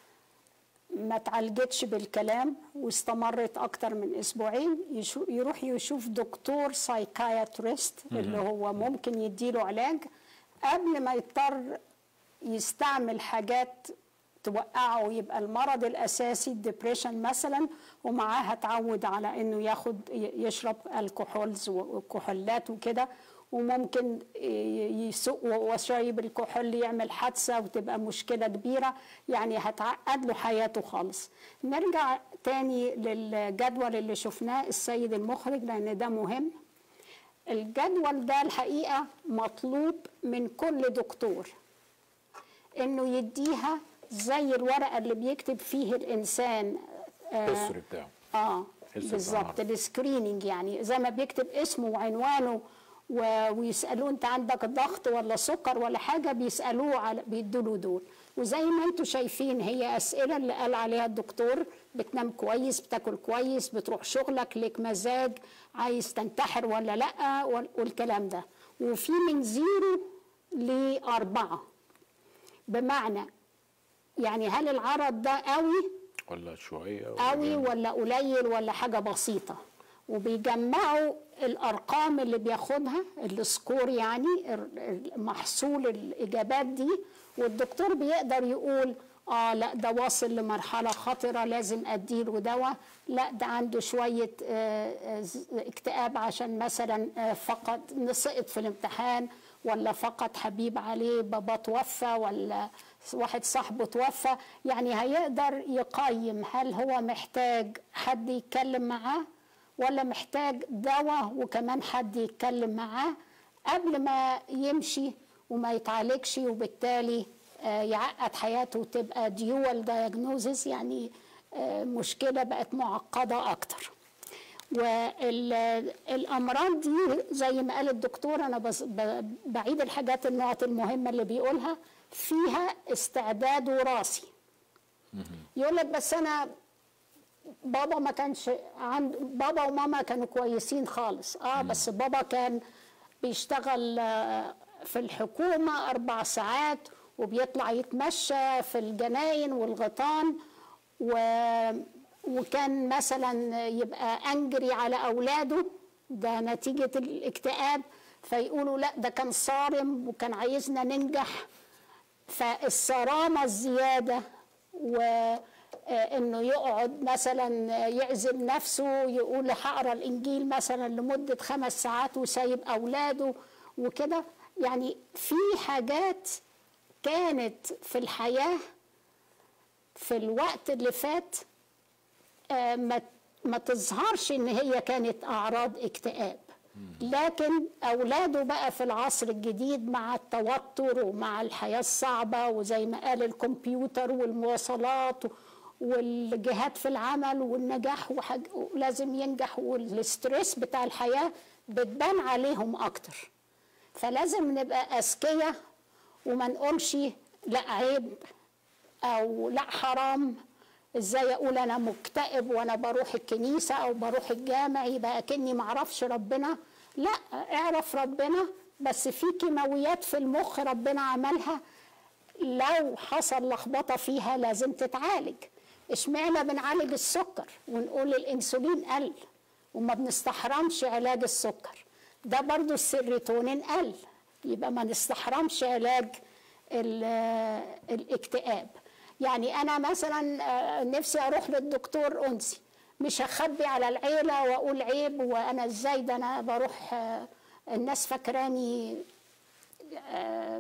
ما تعالجتش بالكلام واستمرت اكتر من اسبوعين يشو يروح يشوف دكتور سايكاياتريست اللي هو ممكن يديله علاج قبل ما يضطر يستعمل حاجات توقعه يبقى المرض الاساسي الدبريشن مثلا ومعاها تعود على انه ياخد يشرب الكحولز وكحولات وكده وممكن يسوق وشايب الكحول يعمل حادثه وتبقى مشكله كبيره يعني هتعقد له حياته خالص نرجع تاني للجدول اللي شفناه السيد المخرج لان ده مهم الجدول ده الحقيقه مطلوب من كل دكتور انه يديها زي الورقه اللي بيكتب فيه الانسان الهيستوري بتاعه اه History بالظبط بتاعه. السكريننج يعني زي ما بيكتب اسمه وعنوانه و- ويسالوه انت عندك ضغط ولا سكر ولا حاجه بيسالوه على بيدوا له دول وزي ما انتم شايفين هي اسئله اللي قال عليها الدكتور بتنام كويس بتاكل كويس بتروح شغلك ليك مزاج عايز تنتحر ولا لا وال- والكلام ده وفي من زيرو لأربعة بمعنى يعني هل العرض ده قوي ولا شويه قوي جامد. ولا قليل ولا حاجه بسيطه وبيجمعوا الارقام اللي بياخدها السكور يعني ال- محصول الاجابات دي والدكتور بيقدر يقول اه لا ده واصل لمرحله خطره لازم اديله دواء لا ده عنده شويه آه، آه، ز- اكتئاب عشان مثلا آه، فقد سقط في الامتحان ولا فقد حبيب عليه بابا توفى ولا واحد صاحبه توفى يعني هيقدر يقيم هل هو محتاج حد يتكلم معاه ولا محتاج دواء وكمان حد يتكلم معاه قبل ما يمشي وما يتعالجش وبالتالي آه، يعقد حياته وتبقى ديوال دايجنوزيس يعني آه، مشكلة بقت معقدة أكتر والامراض دي زي ما قال الدكتور انا بس ب- بعيد الحاجات النقط المهمه اللي بيقولها فيها استعداد وراثي يقول لك بس انا بابا ما كانش عند بابا وماما كانوا كويسين خالص اه بس بابا كان بيشتغل آه، في الحكومه اربع ساعات وبيطلع يتمشى في الجناين والغيطان و وكان مثلا يبقى انجري على اولاده ده نتيجه الاكتئاب فيقولوا لا ده كان صارم وكان عايزنا ننجح فالصرامه الزياده وانه يقعد مثلا يعزل نفسه يقول هقرا الانجيل مثلا لمده خمس ساعات وسايب اولاده وكده يعني في حاجات كانت في الحياه في الوقت اللي فات آه، ما ما تظهرش ان هي كانت اعراض اكتئاب لكن اولاده بقى في العصر الجديد مع التوتر ومع الحياه الصعبه وزي ما قال الكمبيوتر والمواصلات والجهاد في العمل والنجاح وحاج... ولازم ينجح والستريس بتاع الحياه بتبان عليهم اكتر فلازم نبقى اذكياء وما نقولش لا عيب او لا حرام ازاي اقول انا مكتئب وانا بروح الكنيسه او بروح الجامع يبقى كاني معرفش ربنا لا اعرف ربنا بس في كيماويات في المخ ربنا عملها لو حصل لخبطه فيها لازم تتعالج اشمعنى بنعالج السكر ونقول الانسولين قل وما بنستحرمش علاج السكر ده برضو السيروتونين قل يبقى ما نستحرمش علاج ال- الاكتئاب يعني انا مثلا آه، نفسي اروح للدكتور انسي مش هخبي على العيله واقول عيب وانا ازاي ده انا بروح آه، الناس فاكراني آه،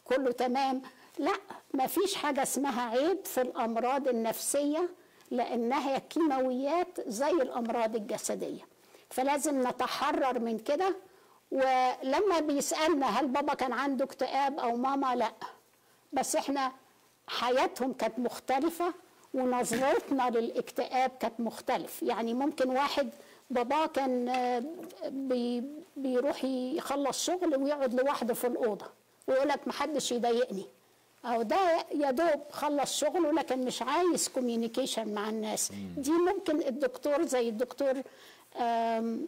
كله تمام لا ما فيش حاجة اسمها عيب في الأمراض النفسية لأنها كيماويات زي الأمراض الجسدية فلازم نتحرر من كده ولما بيسألنا هل بابا كان عنده اكتئاب أو ماما لا بس احنا حياتهم كانت مختلفة ونظرتنا للاكتئاب كانت مختلف يعني ممكن واحد باباه كان آه، بي بيروح يخلص شغل ويقعد لوحده في الأوضة ويقول لك محدش يضايقني أو ده يا دوب خلص شغله لكن مش عايز كوميونيكيشن مع الناس دي ممكن الدكتور زي الدكتور آم،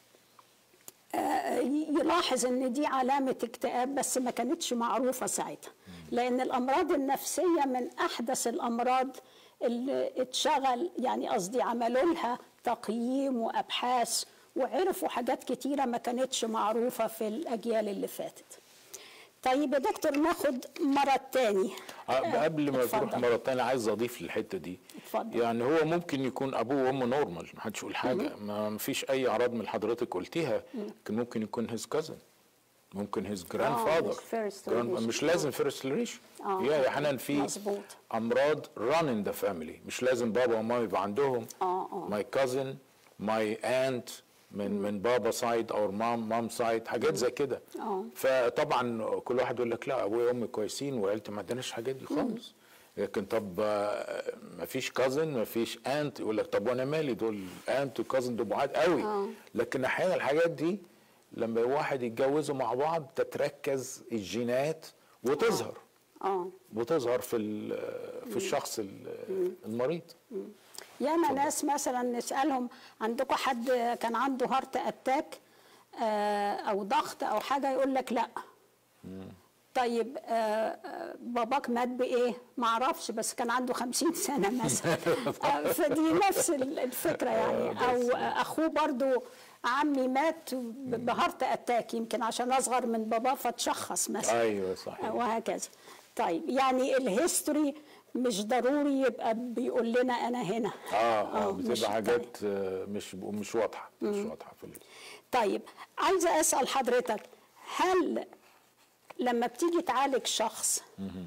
يلاحظ ان دي علامه اكتئاب بس ما كانتش معروفه ساعتها لان الامراض النفسيه من احدث الامراض اللي اتشغل يعني قصدي عملوا لها تقييم وابحاث وعرفوا حاجات كتيره ما كانتش معروفه في الاجيال اللي فاتت طيب يا دكتور ناخد مرض تاني آه، قبل ما تروح اتفضل. مرة تانية عايز اضيف للحتة دي اتفضل. يعني هو ممكن يكون ابوه وامه نورمال ما حدش يقول حاجة ما فيش اي اعراض من اللي حضرتك قلتيها لكن ممكن يكون هيز كازن ممكن هيز جراند فاذر مش first relation. مش لازم فيرست ريليشن آه. يا احيانا في مظبوط. امراض ران ان ذا فاميلي مش لازم بابا وماما يبقى عندهم آه، آه. ماي كازن ماي انت من من بابا سايد او مام مام سايد حاجات زي كده آه. فطبعا كل واحد يقول لك لا ابويا وامي كويسين وعيلتي ما عندناش الحاجات دي خالص لكن طب ما فيش كازن ما فيش انت يقول لك طب وانا مالي دول انت وكازن دول بعاد قوي آه. لكن احيانا الحاجات دي لما واحد يتجوزوا مع بعض تتركز الجينات وتظهر اه وتظهر في ال- في الشخص ال- المريض ياما ناس مثلا نسالهم عندكم حد كان عنده هارت اتاك آه، او ضغط او حاجه يقول لك لا طيب آه، آه، باباك مات بايه؟ ما اعرفش بس كان عنده خمسين سنه مثلا آه، فدي نفس ال- الفكره يعني او آه، اخوه برضو عمي مات ب- بهارت اتاك يمكن عشان اصغر من باباه فتشخص مثلا ايوه صحيح وهكذا طيب يعني الهيستوري مش ضروري يبقى بيقول لنا انا هنا اه اه مش بتبقى حاجات آه، مش مش واضحه مش واضحه في ال- طيب عايزه اسال حضرتك هل لما بتيجي تعالج شخص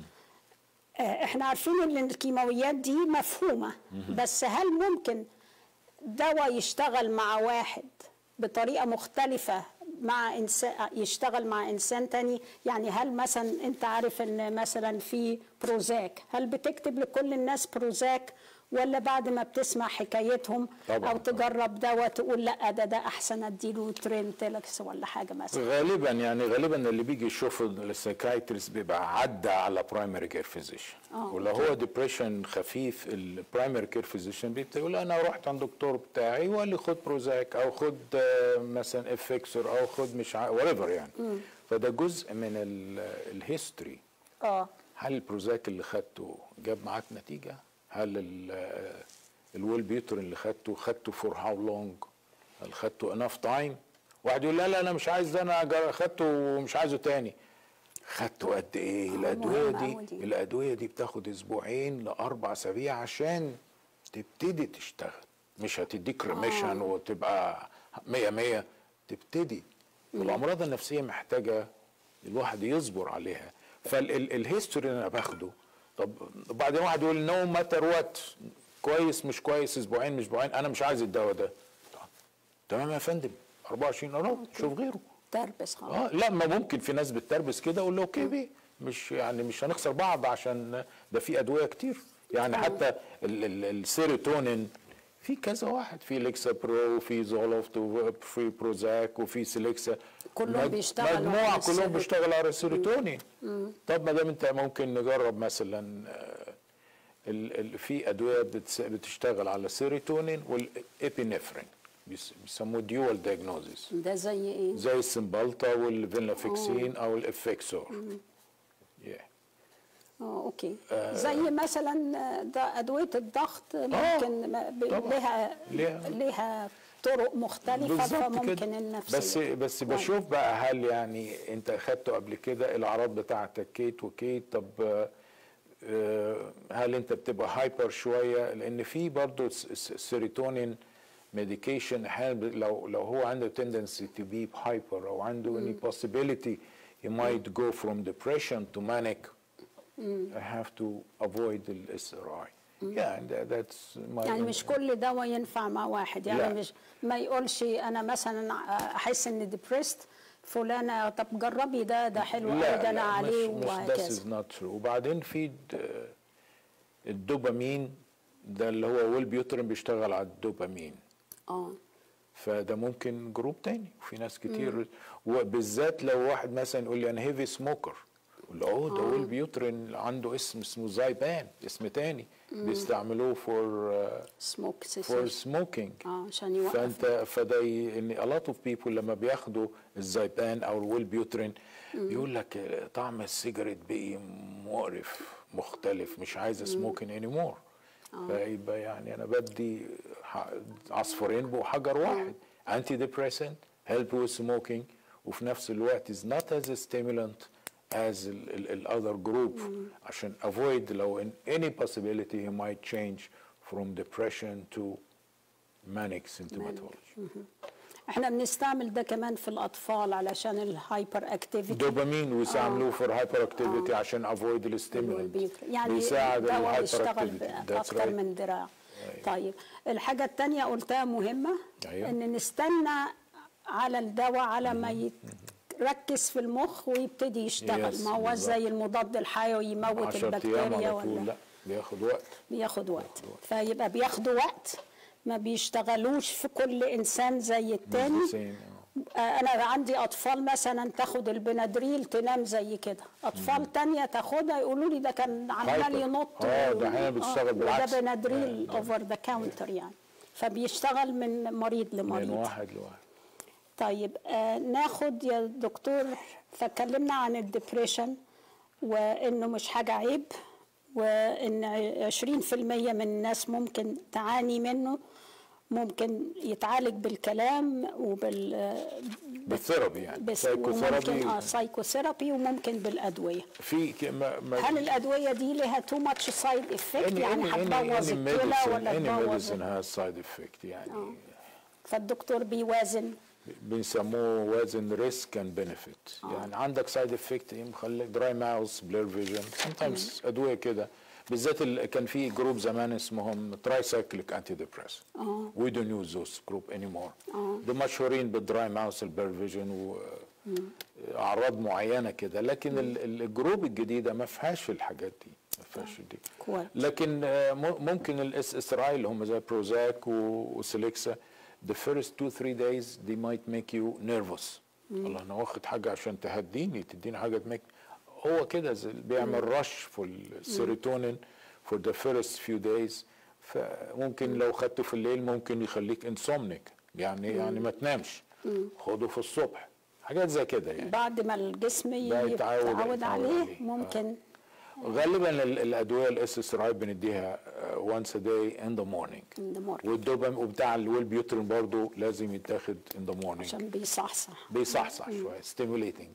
آه، احنا عارفين ان الكيماويات دي مفهومه بس هل ممكن دواء يشتغل مع واحد بطريقه مختلفه مع انسان يشتغل مع انسان تاني يعني هل مثلا انت عارف ان مثلا في بروزاك هل بتكتب لكل الناس بروزاك ولا بعد ما بتسمع حكايتهم طبعاً، او تجرب دواء تقول لا ده ده احسن اديله ترينتلكس ولا حاجه مثلا غالبا يعني غالبا اللي بيجي يشوف السايكايترست بيبقى عدى على برايمري كير فيزيشن آه، ولو هو ديبريشن خفيف البرايمري كير فيزيشن بيقول انا رحت عند الدكتور بتاعي وقال لي خد بروزاك او خد آه، مثلا افكسر او خد مش وريفر يعني فده جزء من الهيستوري اه هل البروزاك اللي خدته جاب معاك نتيجة؟ هل ال- الويل بيوتر اللي خدته خدته فور هاو لونج؟ هل خدته انف تايم؟ واحد يقول لا لا انا مش عايز ده انا جر- خدته ومش عايزه تاني. خدته قد ايه؟ الادويه مهم دي أوي دي. الادويه دي بتاخد اسبوعين لاربع اسابيع عشان تبتدي تشتغل مش هتديك ريميشن وتبقى 100 100 تبتدي والامراض النفسيه محتاجه الواحد يصبر عليها فالهيستوري اللي انا باخده طب وبعدين واحد يقول نو ماتر وات كويس مش كويس اسبوعين مش اسبوعين انا مش عايز الدواء ده طب، تمام يا فندم 24 اهو شوف غيره تربس خلاص اه لا ما ممكن في ناس بتتربس كده اقول له اوكي بيه مش يعني مش هنخسر بعض عشان ده في ادويه كتير يعني حتى ال- ال- السيروتونين في كذا واحد في ليكسا برو وفي زولوفت وفي بروزاك وفي سيليكسا كلهم مج- بيشتغلوا على مجموعه كلهم السيروتونين. بيشتغلوا على السيروتونين طب ما دام انت ممكن نجرب مثلا آه، ال- ال- في ادويه بتس- بتشتغل على السيروتونين والابينفرين بيس- بيسموه ديوال دايجنوزيس ده زي ايه زي السمبالتا والفينلافيكسين او الافكسور yeah. اه اوكي زي مثلا ده ادويه الضغط ممكن ما- ب- طبعاً. لها ليها- لها طرق مختلفه بالظبط فممكن كده النفسيه بس بس بشوف بقى هل يعني انت اخدته قبل كده الاعراض بتاعتك كيت وكيت طب آه، آه، هل انت بتبقى هايبر شويه لان في برضه السيروتونين ميديكيشن احيانا ب- لو لو هو عنده تندنسي تو بي هايبر او عنده اني possibility he might go from depression to manic I have to avoid the SRI yeah and that- that's my يعني مش كل دواء ينفع مع واحد يعني لا. مش ما يقولش انا مثلا احس اني ديبريست فلانه طب جربي ده ده حلو قوي ده انا عليه مش, مش this وهكذا is not true وبعدين في د- الدوبامين ده اللي هو ويل بيوترين بيشتغل على الدوبامين اه فده ممكن جروب تاني وفي ناس كتير وبالذات لو واحد مثلا يقول لي انا هيفي سموكر اقول له اوه ده ويل بيوترين عنده اسم اسمه زايبان اسم تاني بيستعملوه فور سموك فور سموكينج اه عشان يوقف فانت فده ي- ان a lot of people لما بياخدوا الزيبان او الويل بيوترين يقول لك طعم السيجاريت بقي مقرف مختلف مش عايز اسموكين اني مور فيبقى يعني انا بدي ح- عصفورين بحجر واحد انتي ديبريسنت هيلب with smoking وفي نفس الوقت is not as a stimulant as ال- ال- ال other group عشان avoid لو in any possibility he might change from depression to manic symptomatology احنا بنستعمل ده كمان في الاطفال علشان الهايبر اكتيفيتي دوبامين ويستعملوه فور هايبر اكتيفيتي عشان افويد الستيمولنت يعني بيساعد دواء الهايبر يشتغل اكتيفيتي باكتر من دراع طيب الحاجه الثانيه قلتها مهمه أيوة. ان نستنى على الدواء على ما يركز في المخ ويبتدي يشتغل Yes, ما هو بالظبط. زي المضاد الحيوي يموت 10 ايام البكتيريا على طول ولا لا بياخد وقت بياخد وقت فيبقى بياخدوا وقت ما بيشتغلوش في كل انسان زي التاني Same, آه. آه، انا عندي اطفال مثلا تاخد البنادريل تنام زي كده اطفال تانية تاخدها يقولوا لي ده كان عمال هايبر. ينط آه، و- ده أحياناً بتشتغل آه، بالعكس. وده بنادريل اوفر ذا كاونتر يعني فبيشتغل من مريض من لمريض واحد لواحد طيب آه ناخد يا دكتور فكلمنا عن الدبريشن وانه مش حاجه عيب وان 20% من الناس ممكن تعاني منه ممكن يتعالج بالكلام وبال آه، بالثيرابي يعني بس سايكوثيرابي وممكن اه سايكوثيرابي وممكن بالادويه في ك- ما ما هل الادويه دي لها تو ماتش سايد افكت يعني هتبوظ الكلى ولا any تبوظ medicine has side effect يعني فالدكتور بيوازن بنسموه وزن ريسك اند بنفيت يعني عندك سايد افكت مخليك دراي ماوس بلير فيجن sometimes ادويه كده بالذات ال- كان في جروب زمان اسمهم تراي سايكليك انتي ديبريس وي دونت يوز ذوز جروب اني مور دول مشهورين بالدراي ماوس البلير فيجن واعراض معينه كده لكن ال- ال- الجروب الجديده ما فيهاش الحاجات دي ما فيهاش دي كويس. لكن آه، م- ممكن الاس اس راي اللي هم زي بروزاك وسيليكسا the first two three days they might make you nervous الله انا واخد حاجه عشان تهديني تديني حاجه تميك هو كده زي- بيعمل رش في السيروتونين for the first few days فممكن لو خدته في الليل ممكن يخليك انسومنيك يعني يعني ما تنامش خده في الصبح حاجات زي كده يعني بعد ما الجسم ده يتعود- يتعود يتعود عليه عليه. ممكن غالبا ال- الادويه الاس اس راي بنديها وانس ا داي ان ذا مورنينج in the morning. والدوبام وبتاع الويل بيوترين برضه لازم يتاخد ان ذا مورنينج عشان بيصحصح بيصحصح شويه ستيموليتنج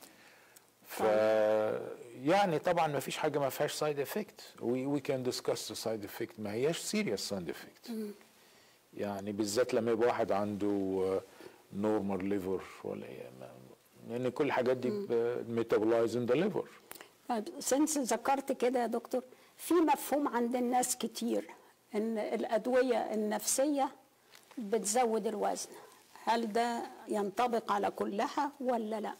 ف يعني طبعا ما فيش حاجه ما فيهاش سايد افكت وي كان ديسكاس ذا سايد افكت ما هياش سيريس سايد افكت يعني بالذات لما يبقى واحد عنده نورمال ليفر ولا إيه، ما- لان كل الحاجات دي ميتابولايز ان ذا ليفر طيب سنس ذكرت كده يا دكتور في مفهوم عند الناس كتير ان الادويه النفسيه بتزود الوزن هل ده ينطبق على كلها ولا لا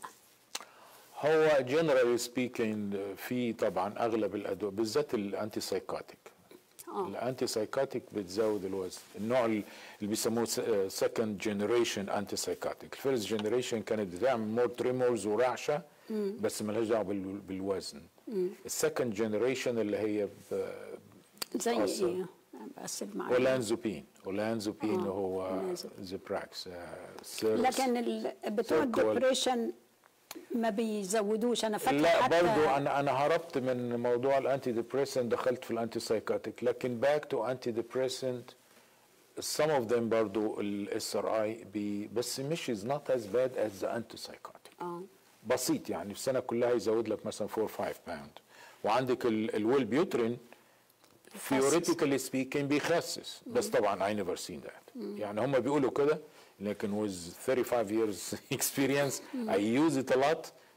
هو generally speaking في طبعا اغلب الادويه بالذات الانتي سايكاتيك الانتي سايكاتيك بتزود الوزن النوع اللي بيسموه سكند جنريشن انتي سايكاتيك الفيرست جنريشن كانت بتعمل مور تريمورز ورعشه بس ملهاش دعوه بال- بالوزن السكند جنريشن اللي هي ب- زي أصلاً. ايه بس المعلومة. اولانزوبين اولانزوبين آه، هو أولانزوبين. زيبراكس آه، سيرس. لكن ال- بتوع سيركول. الدبريشن ما بيزودوش انا فاكره لا حتى برضو انا انا هربت من موضوع الانتي ديبريسنت دخلت في الانتي سايكاتيك لكن باك تو انتي ديبريسنت some of them برضو الاس ار اي بي بس مش is not as bad as the anti-psychotic اه بسيط يعني في السنه كلها يزود لك مثلا 4 5 باوند وعندك الويل بيوترين theoretically speaking بيخسس بس طبعا I never seen that يعني هم بيقولوا كده لكن with 35 years experience I use it a lot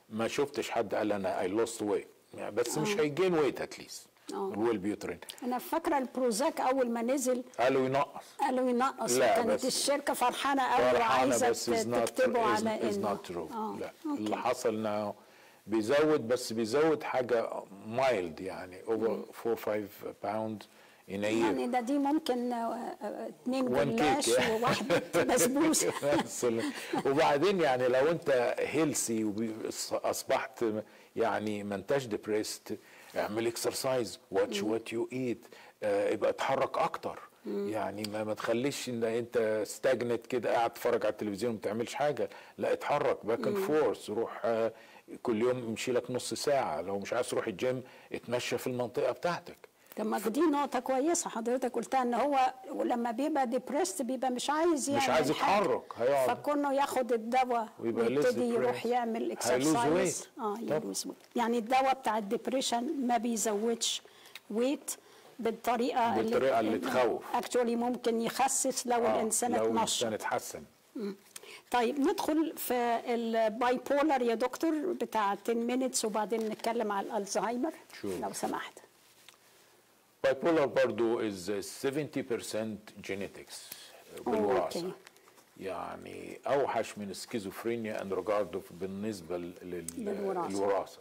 ما شفتش حد قال انا اي لوست ويت يعني بس مش هيجين ويت اتليست آه. الويلبيوترين انا فاكره البروزاك اول ما نزل قالوا ينقص قالوا ينقص لا، كانت بس- الشركه فرحانه قوي فرحانة وعايزه بس is not تكتبه is- على is انه not true. آه. لا أوكي. اللي حصل انه بيزود بس بيزود حاجه مايلد يعني اوفر 4 5 باوند ان a year يعني ده دي ممكن آه، آه، اتنين One cake جلاش يعني. وواحده بسبوسه بس- وبعدين يعني لو انت هيلسي واصبحت يعني ما انتش ديبريست اعمل اكسرسايز واتش وات يو ايت يبقى اتحرك اكتر يعني ما, ما تخليش ان انت ستاجنت كده قاعد تتفرج على التلفزيون وما بتعملش حاجه لا اتحرك باك اند فورس روح آه، كل يوم امشي لك نص ساعه لو مش عايز تروح الجيم اتمشى في المنطقه بتاعتك طب ما دي نقطة كويسة حضرتك قلتها ان هو لما بيبقى ديبريست بيبقى مش عايز يعمل عايز حاجة. يتحرك، هيقعد. فكونه ياخد الدواء ويبقى less ويبتدي يروح depressed. يعمل هيلوز اكسرسايز weight. اه طبعا. يلوز weight. يعني الدواء بتاع الديبريشن ما بيزودش ويت بالطريقة بالطريقة اللي تخوف. اكشولي ممكن يخسس لو آه، الانسان لو اتنشط الانسان اتحسن طيب ندخل في الباي بولر يا دكتور بتاع 10 مينتس وبعدين نتكلم على الالزهايمر Sure. لو سمحت bipolar برضو is 70% genetics بالوراثة أوكي. يعني أوحش من السكيزوفرينيا ان ريجارد بالنسبة لل- للوراثة. للوراثة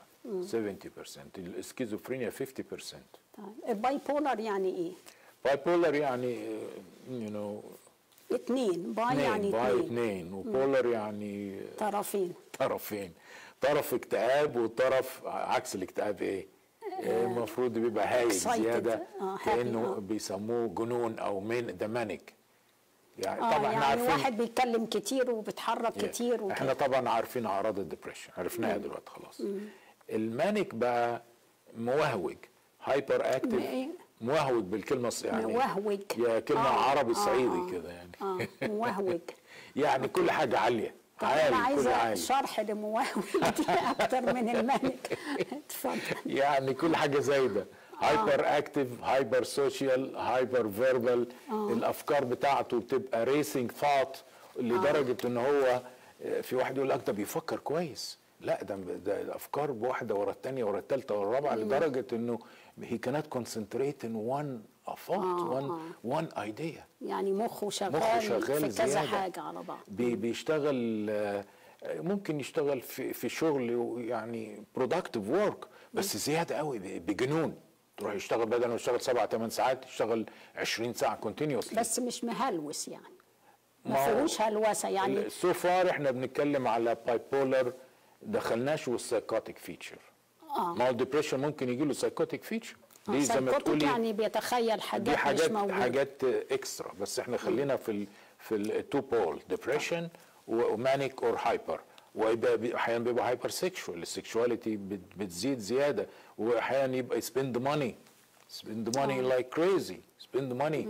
70% السكيزوفرينيا 50% طيب الباي بولر يعني ايه؟ bipolar يعني you know اتنين باي اثنين يعني باي اتنين اثنين وبولر يعني طرفين طرفين طرف اكتئاب وطرف عكس الاكتئاب ايه؟ المفروض بيبقى هايج excited. زياده آه، happy، كانه آه. بيسموه جنون او من ده مانيك يعني اه طبعا احنا يعني عارفين واحد بيتكلم كتير وبيتحرك كتير وكده. احنا طبعا عارفين اعراض الدبريشن عرفناها دلوقتي خلاص المانيك بقى موهوج هايبر اكتف إيه؟ موهوج بالكلمه الص- يعني موهوج. يا كلمه آه، عربي آه، صعيدي آه. كده يعني اه موهوج يعني كل حاجه عاليه طب انا عالي كل عايزه عالي شرح لموهوج دي اكتر من الملك اتفضل يعني كل حاجه زايده هايبر اكتف هايبر سوشيال هايبر فيربال الافكار بتاعته بتبقى ريسنج ثوت لدرجه ان هو آه، في واحد يقول لك ده بيفكر كويس لا ده ده الافكار بواحده ورا الثانيه ورا الثالثه ورا الرابعه لدرجه انه he cannot concentrate in one thought one one idea يعني مخه شغال, مخه شغال في كذا زيادة. حاجه على بعض بي بيشتغل آه، ممكن يشتغل في في شغل يعني برودكتيف ورك بس زياده قوي ب- بجنون تروح يشتغل بدل ما يشتغل سبع ثمان ساعات يشتغل 20 ساعه كونتينيوسلي بس مش مهلوس يعني ما ما هو- فيهوش هلوسه يعني سو فار احنا بنتكلم على باي بولر دخلناش والسايكوتيك فيتشر اه ما هو الدبريشن ممكن يجي له سايكوتيك فيتشر دي زي ما سايكوتيك تقولي يعني بيتخيل حاجات, دي مش حاجات موجوده حاجات اكسترا بس احنا خلينا في ال في التو بول ديبريشن ومانيك اور هايبر ويبقى بي- احيانا بيبقى هايبر سيكشوال السكشواليتي بتزيد زياده واحيانا يبقى سبند ماني سبند ماني لايك كريزي سبند ماني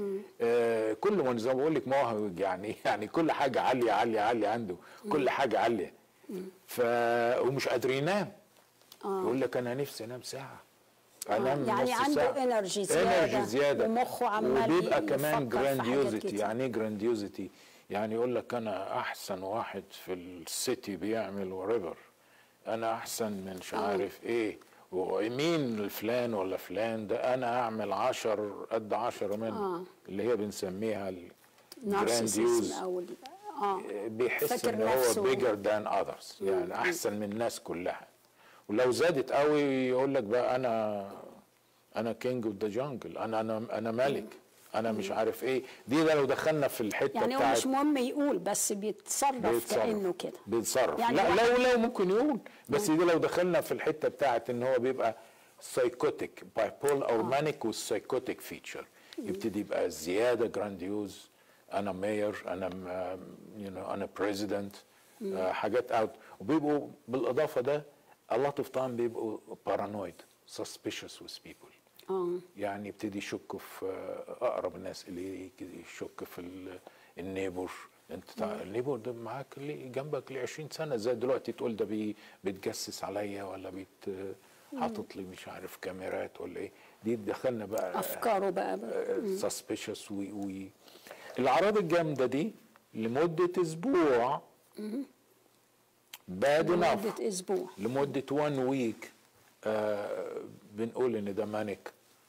كل ما زي ما بقول لك موهوج يعني يعني كل حاجه عاليه عاليه عاليه عنده كل حاجه عاليه ف ومش قادر ينام يقول لك انا نفسي انام ساعه انام يعني نص عنده ساعة. energy زيادة energy زياده ومخه عمال وبيبقى يفكر كمان في حاجات جرانديوزيتي كتير. يعني ايه جرانديوزيتي يعني يقول لك انا احسن واحد في السيتي بيعمل وريفر انا احسن من مش عارف ايه ومين الفلان ولا فلان ده انا اعمل عشر قد عشرة منه اللي هي بنسميها نارسيسيزم الجرانديوز او ال- اه بيحس فاكر ان هو نفسه. bigger than others يعني احسن من الناس كلها ولو زادت قوي يقول لك بقى انا انا كينج اوف ذا جانجل انا انا انا ملك انا مش عارف ايه دي ده لو دخلنا في الحته يعني هو بتاعت مش مهم يقول بس بيتصرف, بيتصرف. كانه كده بيتصرف يعني لا واحد- لو لو ممكن يقول بس دي لو دخلنا في الحته بتاعت ان هو بيبقى سايكوتيك باي بول او مانيك والسايكوتيك فيتشر يبتدي يبقى زياده جرانديوز انا ماير انا يو نو انا بريزيدنت حاجات اوت وبيبقوا بالاضافه ده a lot of time بيبقوا paranoid suspicious with people اه يعني يبتدي يشك في آه، اقرب الناس اليه يبتدي يشك في ال- النيبور انت تع- النيبور ده معاك ليه جنبك ل 20 سنه زي دلوقتي تقول ده بي بيتجسس عليا ولا بيت حاطط لي مش عارف كاميرات ولا ايه دي دخلنا بقى افكاره بقى, بقى. سسبيشس وي وي الاعراض الجامده دي لمده اسبوع bad enough لمدة أسبوع لمدة one week آه بنقول ان ده manic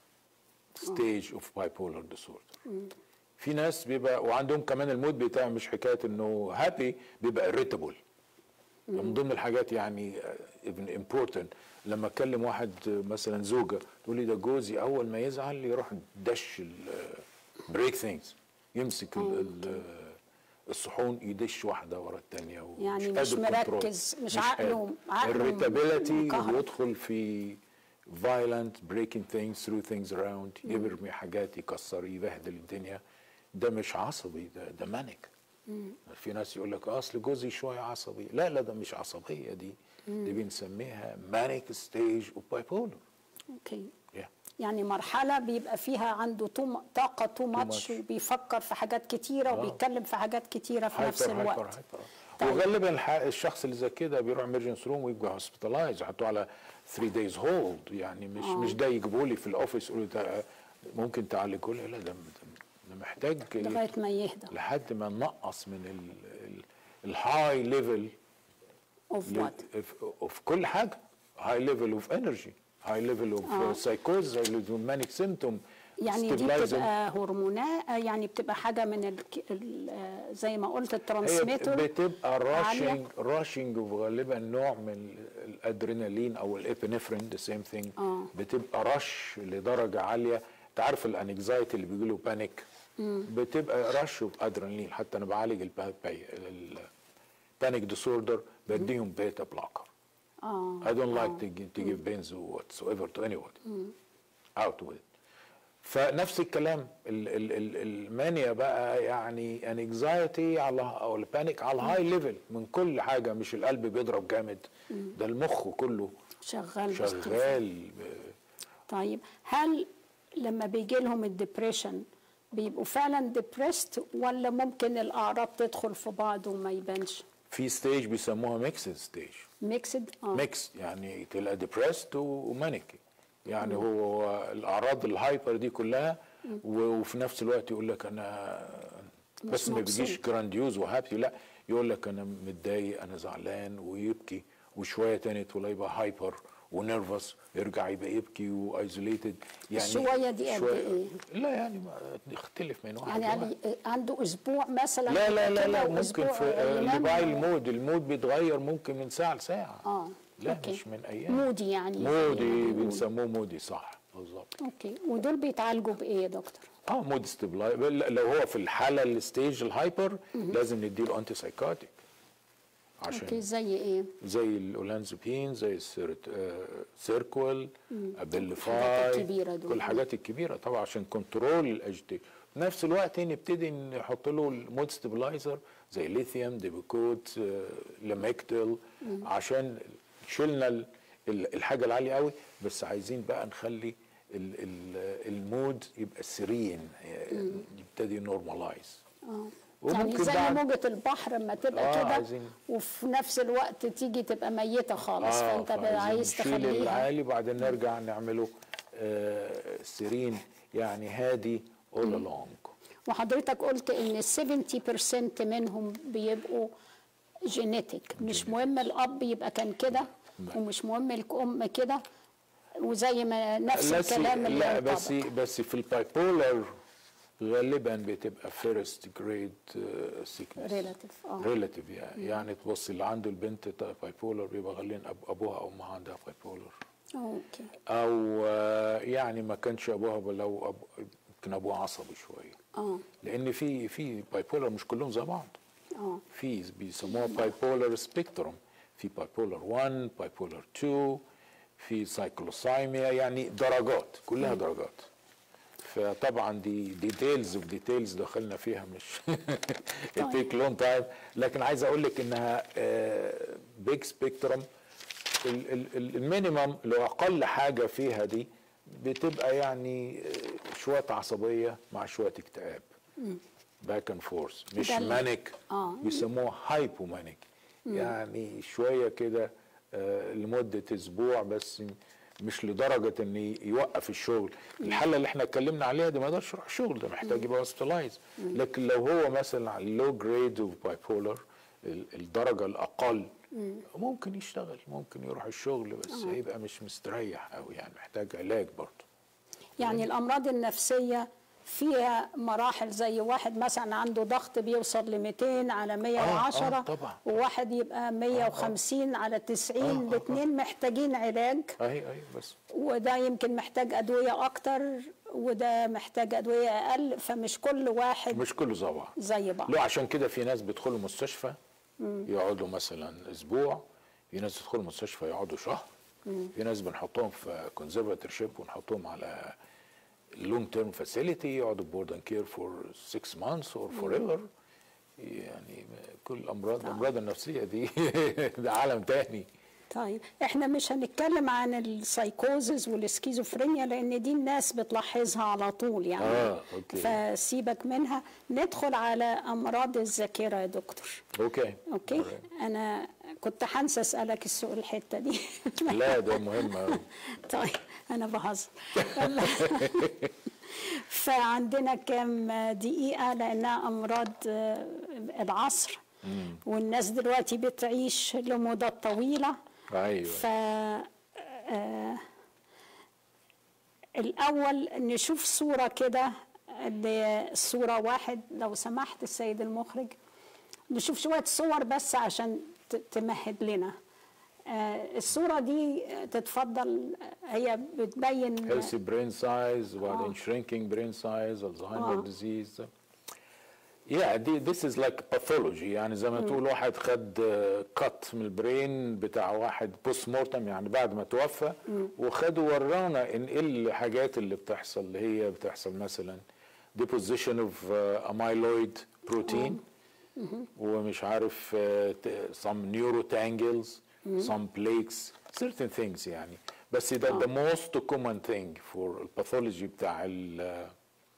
stage of bipolar disorder في ناس بيبقى وعندهم كمان المود بتاعي مش حكايه انه هابي بيبقى irritable من ضمن الحاجات يعني آه، even important لما اكلم واحد آه، مثلا زوجه تقول لي ده جوزي اول ما يزعل يروح دش بريك ثينجز يمسك ال- ال- الصحون يدش واحده ورا الثانيه يعني مش مركز، مش عقله- عقله الريتابيلتي مكهرب. يدخل في violent breaking things through things around يرمي حاجات يكسر يبهدل الدنيا ده مش عصبي ده ده مانك في ناس يقول لك اصل جوزي شويه عصبي لا لا ده مش عصبيه دي دي بنسميها مانيك ستيج اوف بايبولر اوكي يعني مرحلة بيبقى فيها عنده طو- طاقة تو ماتش much. وبيفكر في حاجات كتيرة آه. وبيتكلم في حاجات كتيرة في نفس هايبر الوقت هايبر هايبر طيب. وغالبا الح- الشخص اللي زي كده بيروح emergency روم ويبقى هوسبيتالايز يحطوه على 3 دايز هولد يعني مش مش ده يجيبوا لي في الاوفيس يقولوا ده ممكن تعالجه لا لا ده ده- ده محتاج لغاية ما يهدى لحد ما نقص من الهاي ليفل اوف وات اوف كل حاجه هاي ليفل اوف انرجي هاي ليفل آه. اوف سايكوز مانيك سيمتوم يعني دي بتبقى هرمونات يعني بتبقى حاجة من ال ال آه، زي ما قلت هي الترانسميتر بتبقى عالية. راشنج راشنج وغالبا نوع من الادرينالين او الابنفرين ذا سيم ثينج آه. بتبقى رش لدرجه عاليه انت عارف الانكزايتي اللي بيجي له بانيك بتبقى رش بادرينالين حتى انا بعالج البانيك ديسوردر بديهم بيتا بلوكر اه I don't like to, gi- to give benzo whatsoever to anyone. Out with it. فنفس الكلام ال ال ال المانيا بقى يعني anxiety على او البانيك على الهاي ليفل من كل حاجه مش القلب بيضرب جامد ده المخ كله شغال باستمرار. شغال طيب هل لما بيجي لهم الدبريشن بيبقوا فعلا ديبريست ولا ممكن الاعراض تدخل في بعض وما يبانش في ستيج بيسموها ميكسد ستيج ميكسد اه ميكس يعني تبقى ديبرست ومانيك يعني هو الاعراض الهايبر دي كلها و- وفي نفس الوقت يقول لك انا بس مش ما بيجيش مبسوط. جرانديوز وهابي لا يقول لك انا متضايق انا زعلان ويبكي وشويه تاني تلاقيه يبقى هايبر ونيرفس يرجع يبقى يبكي وايزوليتد يعني الشوية دي قد شوية- إيه؟ لا يعني ما يختلف من واحد يعني لواحد. يعني عنده اسبوع مثلا لا لا لا كده لا ممكن وأسبوع في ينام اللي بقى و- المود المود بيتغير ممكن من ساعه لساعه اه لا أوكي. مش من ايام مودي يعني مودي يعني بنسموه مودي صح بالظبط اوكي ودول بيتعالجوا بايه يا دكتور؟ اه مود ستابلاي لو هو في الحاله الستيج الهايبر لازم نديله انتي سايكوتيك اوكي عشان زي ايه؟ زي الاولانزابين زي السيرت آه سيركوال ابيليفاي الحاجات الكبيرة دول. كل الحاجات الكبيره طبعا عشان كنترول الاجتي في نفس الوقت نبتدي نحط له المود ستابلايزر زي ليثيوم ديبوكوت آه لاميكتل عشان شلنا ال- ال- الحاجه العاليه قوي بس عايزين بقى نخلي ال- ال- المود يبقى سيرين يبتدي نورمالايز اه وممكن يعني زي بعد- موجة البحر لما تبقى آه، كده عايزين- وفي نفس الوقت تيجي تبقى ميتة خالص فانت بقى فعايزين عايز نشيل تخليها العالي وبعدين نرجع نعمله آه سيرين يعني هادي اول along وحضرتك قلت ان 70% منهم بيبقوا جينيتك مش مهم الاب يبقى كان كده ومش مهم الام كده وزي ما نفس لا الكلام سي- اللي لا بس ينطبق. بس في البايبولر غالبا بتبقى فيرست جريد سيكنس Relative، آه. ريلاتيف يعني يعني تبص اللي عنده البنت بايبولر بيبقى غالبا أب- ابوها او امها عندها بايبولر اوكي او آه، يعني ما كانش ابوها بل لو أب- يمكن ابوها عصبي شويه اه لان في في بايبولر مش كلهم زي بعض اه في بيسموها بايبولر سبيكتروم في بايبولر 1 بايبولر 2 في سايكلوسايميا يعني درجات كلها درجات فطبعا دي ديتيلز اوف ديتيلز دخلنا فيها مش تيك لون تايم لكن عايز اقول لك انها بيج سبيكتروم المينيمم لو اقل حاجه فيها دي بتبقى يعني آه، شويه عصبيه مع شويه اكتئاب باك اند فورث مش ده ال- مانيك آه. بيسموها هايبومانيك يعني شويه كده آه، لمده اسبوع بس مش لدرجه ان يوقف الشغل الحاله اللي احنا اتكلمنا عليها دي ما يقدرش يروح الشغل ده محتاج يبقى هوسبيتالايز لكن لو هو مثلا على لو جريد اوف باي بولر ال- الدرجه الاقل ممكن يشتغل ممكن يروح الشغل بس هيبقى مش مستريح قوي يعني محتاج علاج برضه يعني الامراض النفسيه فيها مراحل زي واحد مثلا عنده ضغط بيوصل ل 200 على 110 آه، طبعا. وواحد يبقى 150 على 90 آه، آه، الاثنين محتاجين علاج اهي اهي بس وده يمكن محتاج ادويه اكتر وده محتاج ادويه اقل فمش كل واحد مش كله زي بعض زي بعض له عشان كده في ناس بيدخلوا المستشفى يقعدوا مثلا اسبوع في ناس يدخلوا المستشفى يقعدوا شهر في ناس بنحطهم في كونسرفاتورشيب ونحطهم على لونج تيرم فاسيلتي يقعدوا بورد اند كير فور 6 مانثs اور فور ايفر يعني كل الامراض الامراض النفسيه دي ده عالم تاني طيب احنا مش هنتكلم عن السايكوزز والسكيزوفرينيا لان دي الناس بتلاحظها على طول يعني آه، أوكي. فسيبك منها ندخل على امراض الذاكره يا دكتور اوكي اوكي انا كنت هنسى اسالك السؤال الحته دي لا ده مهم قوي طيب انا بهزر فعندنا كام دقيقة لأنها أمراض آه، العصر والناس دلوقتي بتعيش لمدة طويلة ايوه ف آه، الأول نشوف صورة كده صورة واحد لو سمحت السيد المخرج نشوف شوية صور بس عشان ت- تمهد لنا آه، الصورة دي آه، تتفضل آه، هي بتبين healthy brain size وبعدين shrinking brain size Alzheimer آه. disease yeah دي this is like pathology يعني زي ما تقول واحد خد كت من البرين بتاع واحد بوست مورتم يعني بعد ما توفى وخد ورانا ان ايه الحاجات اللي بتحصل اللي هي بتحصل مثلا deposition of uh, amyloid protein ومش عارف uh, t- some neurotangles some plaques certain things يعني بس ده the most common thing for الباثولوجي بتاع ال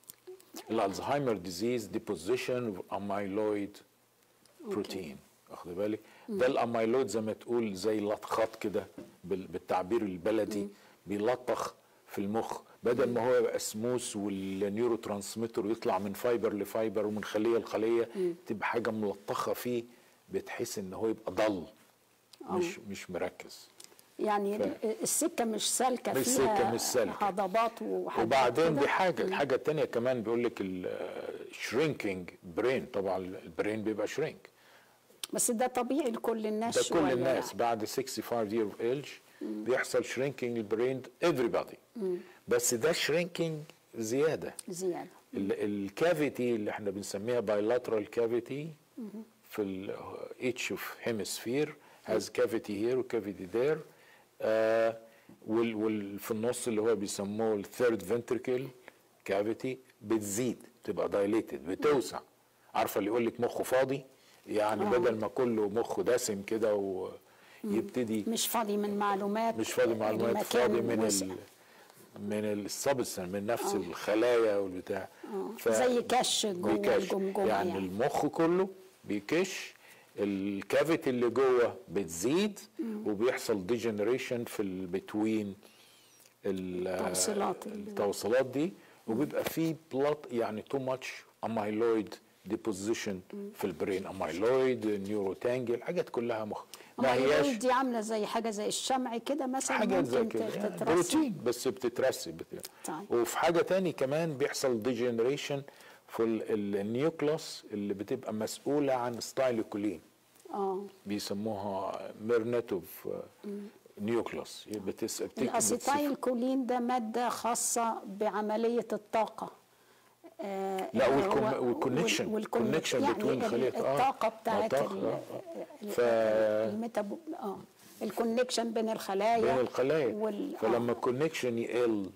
الالزهايمر ديزيز ديبوزيشن اوف اميلويد بروتين واخد بالك ده الاميلويد زي ما تقول زي لطخات كده بال- بالتعبير البلدي بيلطخ في المخ بدل ما هو يبقى سموث والنيورو ترانسميتر يطلع من فايبر لفايبر ومن خليه لخليه تبقى حاجه ملطخه فيه بتحس ان هو يبقى ضل مش مش مركز يعني ال- السكة مش سالكة مش فيها سكة مش سالكة. هضبات وحاجات وبعدين كده. دي حاجه الحاجه الثانيه كمان بيقول لك الشرينكينج برين طبعا البرين بيبقى شرينك بس ده طبيعي لكل الناس ده شوية كل الناس يعني. بعد 65 year of age بيحصل شرينكينج البرين everybody بس ده شرينكينج زياده زيادة الكافيتي اللي احنا بنسميها bilateral cavity في ال each of hemisphere has cavity here و cavity there آه وال وال في النص اللي هو بيسموه ال third ventricle cavity بتزيد تبقى dilated بتوسع عارفه اللي يقول لك مخه فاضي يعني آه. بدل ما كله مخه دسم كده ويبتدي مش فاضي من معلومات مش فاضي معلومات المكان فاضي من وسع. ال من السبستن من نفس الخلايا والبتاع آه. زي كش جوه بيكش. الجمجمة يعني, يعني. المخ كله بيكش الكافيتي اللي جوه بتزيد وبيحصل ديجنريشن في البتوين التوصيلات اللي- التوصيلات دي وبيبقى في بلط يعني تو ماتش اميلويد ديبوزيشن في البرين اميلويد نيوروتانجل حاجات كلها مخ ما الأميلويد هياش دي عاملة زي حاجة زي الشمع كده مثلا حاجات زي ممكن كده ت- يعني تترسم بروتين بس بتترسب بت- طيب. وفي حاجه تاني كمان بيحصل ديجنريشن في ال- ال- النيوكلاس اللي بتبقى مسؤوله عن ستايلوكولين اه بيسموها ميرنيتوف نيوكلاس بتس... بتك... الاسيتايل كولين ده مادة خاصة بعملية الطاقة آه لا اللي والكم... هو- والكونكشن وال- والكون- كونكشن يعني بتوين ال- خليه آه. الطاقة بتاعت الطاقة، ال- آه. ال- ف... الميتابو اه الكونكشن بين الخلايا بين الخلايا وال... فلما آه. الكونكشن يقل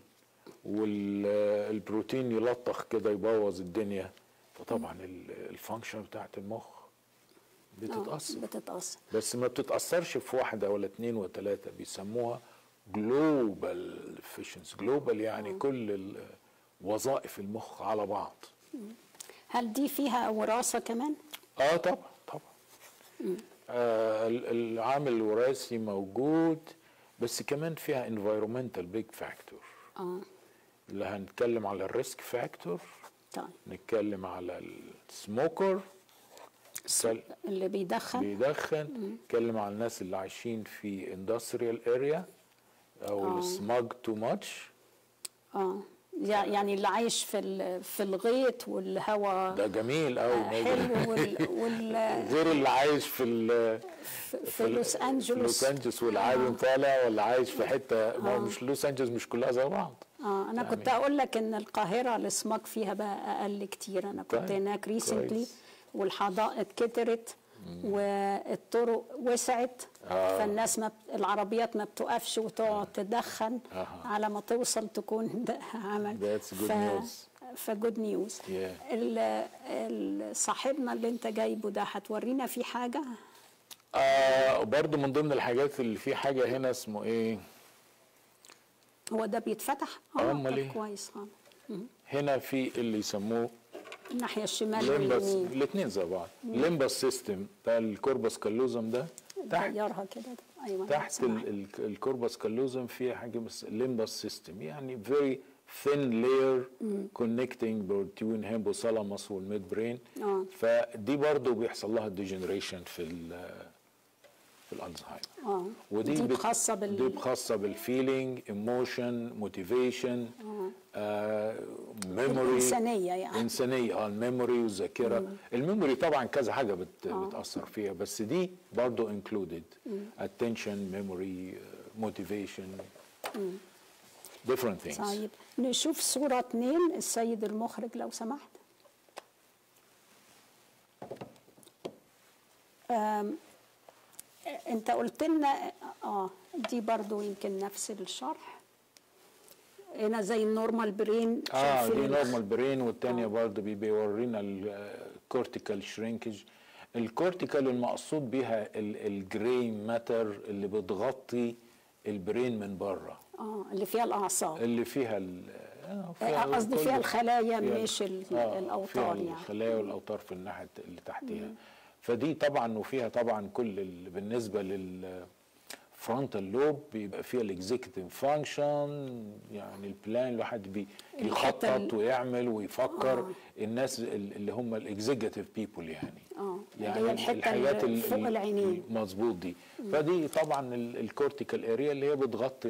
والبروتين يلطخ كده يبوظ الدنيا فطبعا الفانكشن بتاعت المخ بتتاثر بتتأثر بس ما بتتاثرش في واحده ولا اتنين وتلاته بيسموها جلوبال efficiency جلوبال يعني كل ال- وظائف المخ على بعض هل دي فيها وراثة كمان؟ اه طبعا طبعا آه ال- العامل الوراثي موجود بس كمان فيها environmental big factor اه اللي هنتكلم على الريسك فاكتور طيب نتكلم على السموكر اتكلم- اللي بيدخن بيدخن اتكلم عن الناس اللي عايشين في اندستريال اريا او السماج تو ماتش اه يع- يعني اللي عايش في ال- في الغيط والهواء ده جميل قوي حلو وال, وال غير اللي عايش في ال- في- في لوس في انجلوس لوس انجلوس والعالم طالع ولا عايش في حته ما هو مش لوس انجلوس مش كلها زي بعض اه انا كنت اقول لك ان القاهره الاسماك فيها بقى اقل كتير انا كنت طيب، هناك ريسنتلي كويس. والحدائق كترت والطرق وسعت آه. فالناس ما بت- العربيات ما بتوقفش وتقعد تدخن آه. على ما توصل تكون ده عمل That's good news. فجود نيوز Yeah. صاحبنا اللي انت جايبه ده هتورينا فيه حاجه آه برضو من ضمن الحاجات اللي في حاجه هنا اسمه ايه هو ده بيتفتح آه، اه أمال طب إيه؟ كويس اه هنا في اللي يسموه الناحيه الشمال ليمبس واليمين الاثنين زي بعض ليمبس سيستم بتاع الكوربس كالوزم ده تحت غيرها كده ايوه تحت سامعك. ال- ال- الكوربس كالوزم فيها حاجه بس ليمبس سيستم يعني very thin layer connecting between hypothalamus والميد برين آه. فدي برضو بيحصل لها ديجنريشن في ال في الالزهايمر اه ودي دي بت- خاصه بال دي خاصه بالفيلينج ايموشن موتيفيشن ميموري الإنسانية يعني. انسانيه اه الميموري والذاكره الميموري طبعا كذا حاجه بت بتاثر فيها بس دي برضو انكلودد اتنشن ميموري موتيفيشن different things طيب نشوف صورة اتنين السيد المخرج لو سمحت أم، انت قلت لنا اه دي برضو يمكن نفس الشرح هنا زي النورمال برين اه شايفين دي الخ- نورمال برين والتانية برضه بي- بيورينا الكورتيكال شرينكج الكورتيكال المقصود بيها الجراي ماتر اللي بتغطي البرين من بره اه اللي فيها الاعصاب اللي فيها ال- آه، آه، قصدي كل- فيها الخلايا فيها- مش ال- آه، الأوتار فيها يعني. الخلايا والاوتار في الناحيه اللي تحتيها فدي طبعا وفيها طبعا كل ال- بالنسبه لل فرونتال لوب بيبقى فيها الاكزيكتيف فانكشن يعني البلان الواحد بي الحتة يخطط ال- ويعمل ويفكر الناس ال- اللي هم الاكزيكتيف بيبول يعني آه، اللي هي الحتة اللي ال- فوق ال- العينين. مظبوط دي فدي طبعا الكورتيكال اريا اللي هي بتغطي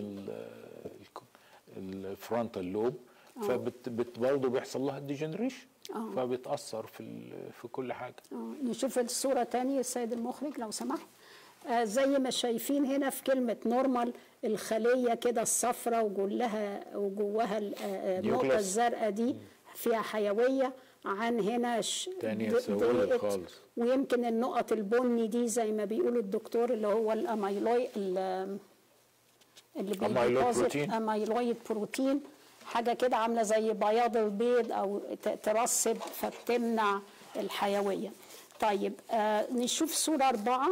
الفرونتال لوب فبت برضه بيحصل لها ديجنريشن فبتاثر في ال- في كل حاجه آه، نشوف الصورة تاني السيد المخرج لو سمحت آه، زي ما شايفين هنا في كلمة نورمال الخلية كده الصفراء وجواها وجواها ال- آه، آه، النقطة نيوكليس. الزرقاء دي فيها حيوية عن هنا ش... تانية د- سوداء ضيقت. خالص. ويمكن النقط البني دي زي ما بيقول الدكتور اللي هو الاميلوي ال- اللي أميلويد بيديبوزيت بروتين. اميلويد بروتين حاجه كده عامله زي بياض البيض او ت- ترسب فبتمنع الحيويه طيب آه نشوف صوره اربعه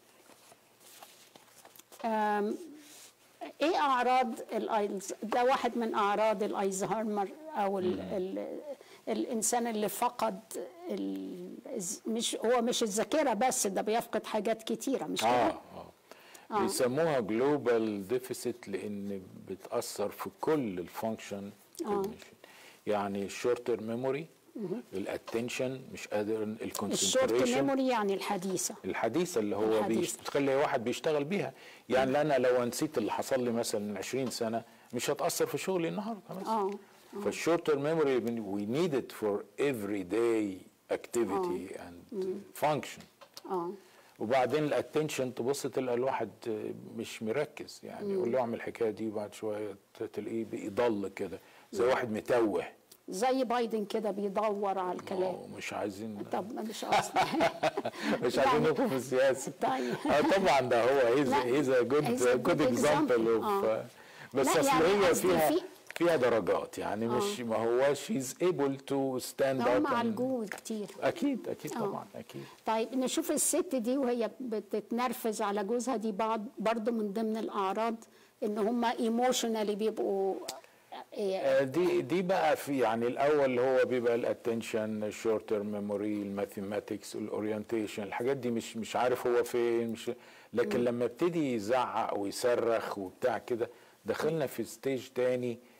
آم، ايه اعراض الايلز ده واحد من اعراض الايزهايمر او ال ال الانسان اللي فقد ال مش هو مش الذاكره بس ده بيفقد حاجات كتيره مش اه كده اه بيسموها جلوبال ديفيسيت لان بتاثر في كل الفانكشن يعني الشورت تيرم ميموري الاتنشن مش قادر الشورت الكونسنتريشن ميموري يعني الحديثه الحديثه اللي هو الحديثة. بيش- بتخلي واحد بيشتغل بيها يعني انا لو نسيت اللي حصل لي مثلا من 20 سنه مش هتاثر في شغلي النهارده مثلا اه فالشورت تيرم ميموري وي نيد ات فور افري داي اكتيفيتي اند فانكشن اه وبعدين الاتنشن تبص تلقى الواحد مش مركز يعني يقول له اعمل الحكايه دي وبعد شويه تلاقيه بيضل كده زي واحد متوه زي بايدن كده بيدور على الكلام أو مش عايزين طب مش قصدي مش عايزين يعني- ندخل في السياسه طيب. اه طبعا ده هو هيز لا، هيز جود he's a جود good اكزامبل example. اوف آه. بس لا، اصل يعني هي قصدي فيها في- فيها درجات يعني مش ما هوش هيز ايبل تو ستاند هم اب عالجوه كتير اكيد اكيد طبعا اكيد طيب نشوف الست دي وهي بتتنرفز على جوزها دي بعض برضو من ضمن الاعراض ان هم ايموشنالي بيبقوا إيه، آه، دي دي بقى في يعني الاول اللي هو بيبقى الاتنشن الشورت تيرم ميموري الماثيماتكس الاورينتيشن الحاجات دي مش مش عارف هو فين مش لكن لما ابتدي يزعق ويصرخ وبتاع كده دخلنا في ستيج تاني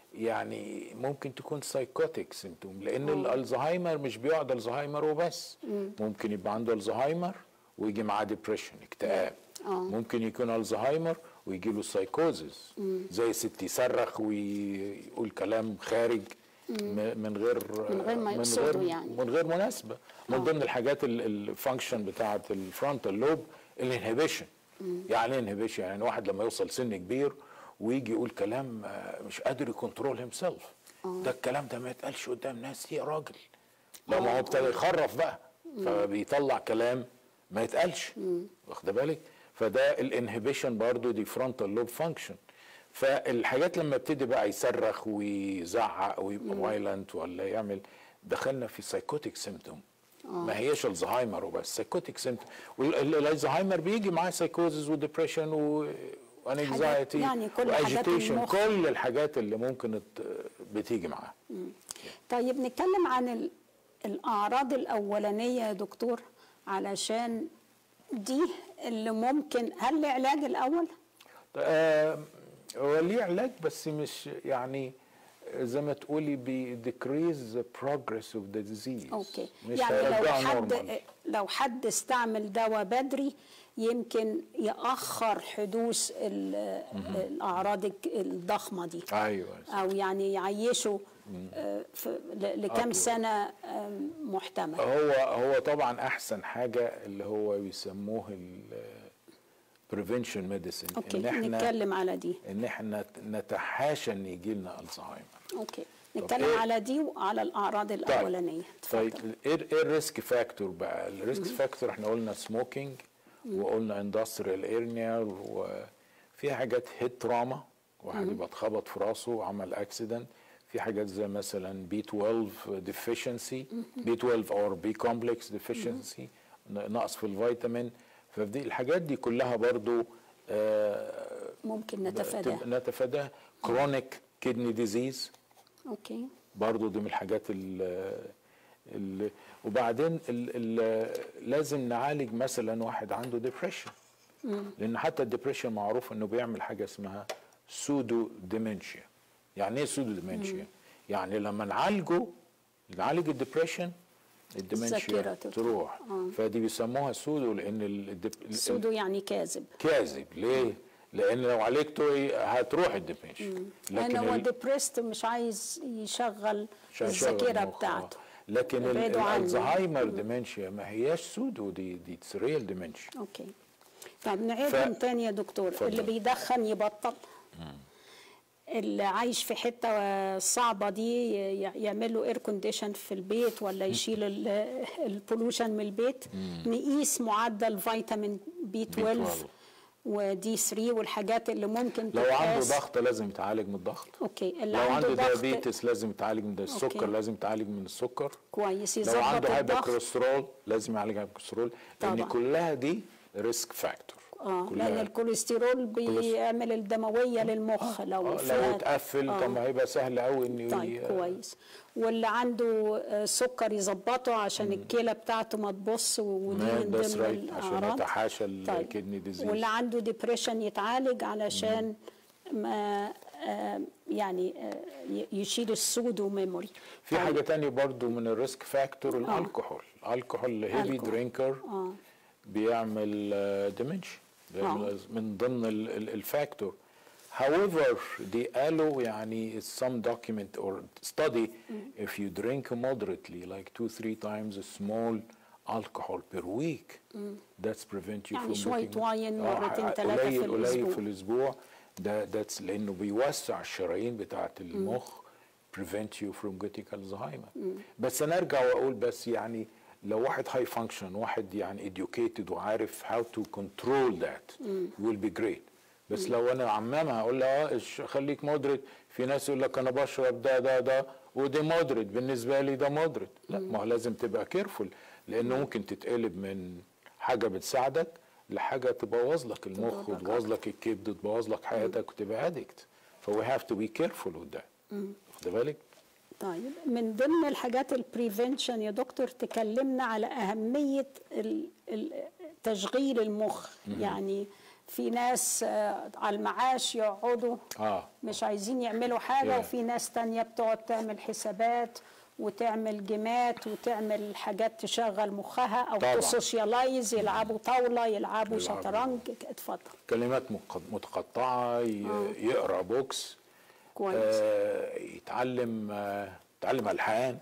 يعني ممكن تكون سايكوتيك سيمتوم لان الالزهايمر مش بيقعد الزهايمر وبس ممكن يبقى عنده الزهايمر ويجي معاه ديبريشن اكتئاب ممكن يكون الزهايمر ويجي له سايكوزز زي ست يصرخ ويقول كلام خارج م- من غير من غير ما يقصده يعني. من غير مناسبه من ضمن الحاجات الفانكشن بتاعه الفرونتال لوب الانهبيشن يعني ايه انهبيشن يعني واحد لما يوصل سن كبير ويجي يقول كلام آه، مش قادر يكنترول هيم سيلف ده الكلام ده ما يتقالش قدام ناس يا راجل لا ما هو ابتدى يخرف بقى فبيطلع كلام ما يتقالش واخد بالك فده الانهبيشن برضو دي فرونتال لوب فانكشن فالحاجات لما ابتدي بقى يصرخ ويزعق ويبقى فايلنت ولا يعمل دخلنا في سايكوتيك سيمتوم ما هياش الزهايمر وبس سايكوتيك سيمتوم والزهايمر بيجي معاه سايكوزز وديبريشن وانكزايتي يعني كل حاجات المخ. كل الحاجات اللي ممكن ت- بتيجي معاه طيب نتكلم عن ال- الأعراض الأولانية يا دكتور علشان دي اللي ممكن هل ليه علاج الأول؟ آه، هو ليه علاج بس مش يعني زي ما تقولي بي decrease the progress of the disease أوكي مش يعني لو هيرجعه حد normal. لو حد استعمل دواء بدري يمكن يأخر حدوث ال- الأعراض الك- الضخمة دي ايوه أو يعني يعيشه آه، في- ل- لكم أطول. سنة آه، محتمل هو هو طبعا احسن حاجه اللي هو بيسموه ال prevention medicine أوكي ان احنا نتكلم على دي ان احنا نتحاشى ان يجي لنا الزهايمر أوكي نتكلم إيه؟ على دي وعلى الأعراض الأولانية طيب اتفضل. ايه ايه الريسك فاكتور بقى الريسك فاكتور احنا قلنا سموكينج وقلنا اندستريال ايرنيا وفي حاجات هيد تراما واحد يبقى اتخبط في راسه وعمل اكسيدنت في حاجات زي مثلا بي 12 ديفيشنسي بي 12 اور بي كومبلكس ديفيشنسي نقص في الفيتامين فدي الحاجات دي كلها برضو آه، ممكن نتفاداها تبقى نتفاداها كرونيك كدني ديزيز أوكي برضو دي من الحاجات ال ال وبعدين ال ال لازم نعالج مثلا واحد عنده ديبريشن لان حتى الديبريشن معروف انه بيعمل حاجه اسمها سودو ديمنشيا يعني ايه سودو ديمنشيا يعني لما نعالجه نعالج الديبريشن الديمنشيا الذاكرة تروح. تروح فدي بيسموها سودو لان ال- الدب- ال- سودو يعني كاذب كاذب ليه؟ لان لو عالجته إيه؟ هتروح الديبريشن لأن هو ال- ديبريست مش عايز يشغل عشان الذاكرة يشغل المخ، بتاعته آه. لكن ال- يبعدوا ال- عنه. الزهايمر ديمنشيا ما هياش سودو دي دي ريال ديمنشيا اوكي طب نعيدهم ف- تاني يا دكتور اتفضل. اللي بيدخن يبطل اللي عايش في حته صعبه دي ي- يعمل له اير كونديشن في البيت ولا يشيل البولوشن من البيت نقيس معدل فيتامين بي 12 ودي 3 والحاجات اللي ممكن لو عنده تتقاس. ضغط لازم يتعالج من الضغط اوكي اللي لو عنده ضغط ديابيتس لازم يتعالج من السكر أوكي. لازم يتعالج من السكر كويس لو يظبط عنده هايبر الضغط كوليسترول لازم يعالج هايبر كوليسترول لان طبعا. كلها دي ريسك فاكتور اه لان الكوليسترول بيعمل الدمويه للمخ لو لو فيها- اتقفل آه. طب ما هيبقى سهل قوي انه طيب ي- كويس واللي عنده آه، سكر يظبطه عشان الكلى بتاعته ما تبص ودي ما من that's ضمن right، عشان الاعراض يتحاشى الكدني ديزيز واللي عنده ديبريشن يتعالج علشان ما آه، يعني آه، ي- يشيل السودو ميموري في حاجه تانية برضو من الريسك فاكتور الكحول الكحول هيفي الكحول. درينكر اه بيعمل ديمنشن آه. من ضمن ال- ال- الفاكتور however دي قالوا يعني some document or study if you drink moderately like two three times a small alcohol per week that's prevent you يعني from شوية getting- واين آه، مرتين ح- تلاتة في قليل قليل الأسبوع. في الاسبوع ده that's لانه بيوسع الشرايين بتاعه المخ prevent you from getting Alzheimer بس انا ارجع واقول بس يعني لو واحد هاي فانكشن واحد يعني educated وعارف how to control that will be great بس لو انا عمامها اقول لها اه إش- خليك مودريت في ناس يقول لك انا بشرب ده ده ده وده مودريت بالنسبه لي ده مودريت لا ما هو لازم تبقى كيرفول لانه ممكن تتقلب من حاجه بتساعدك لحاجه تبوظ لك المخ تضرك وتبوظ لك الكبد وتبوظ لك حياتك وتبقى ادكت فوي هاف تو بي كيرفول with that واخد بالك؟ طيب من ضمن الحاجات البريفنشن يا دكتور تكلمنا على أهمية ال- ال- تشغيل المخ يعني في ناس آه، على المعاش يقعدوا اه مش عايزين يعملوا حاجة Yeah. وفي ناس تانية بتقعد تعمل حسابات وتعمل جيمات وتعمل حاجات تشغل مخها او طبعاً. تسوشيالايز يلعبوا طاولة يلعبوا يلعبوا. شطرنج اتفضل كلمات مق- متقطعه ي- يقرا بوكس كويس آه يتعلم آه يتعلم الحان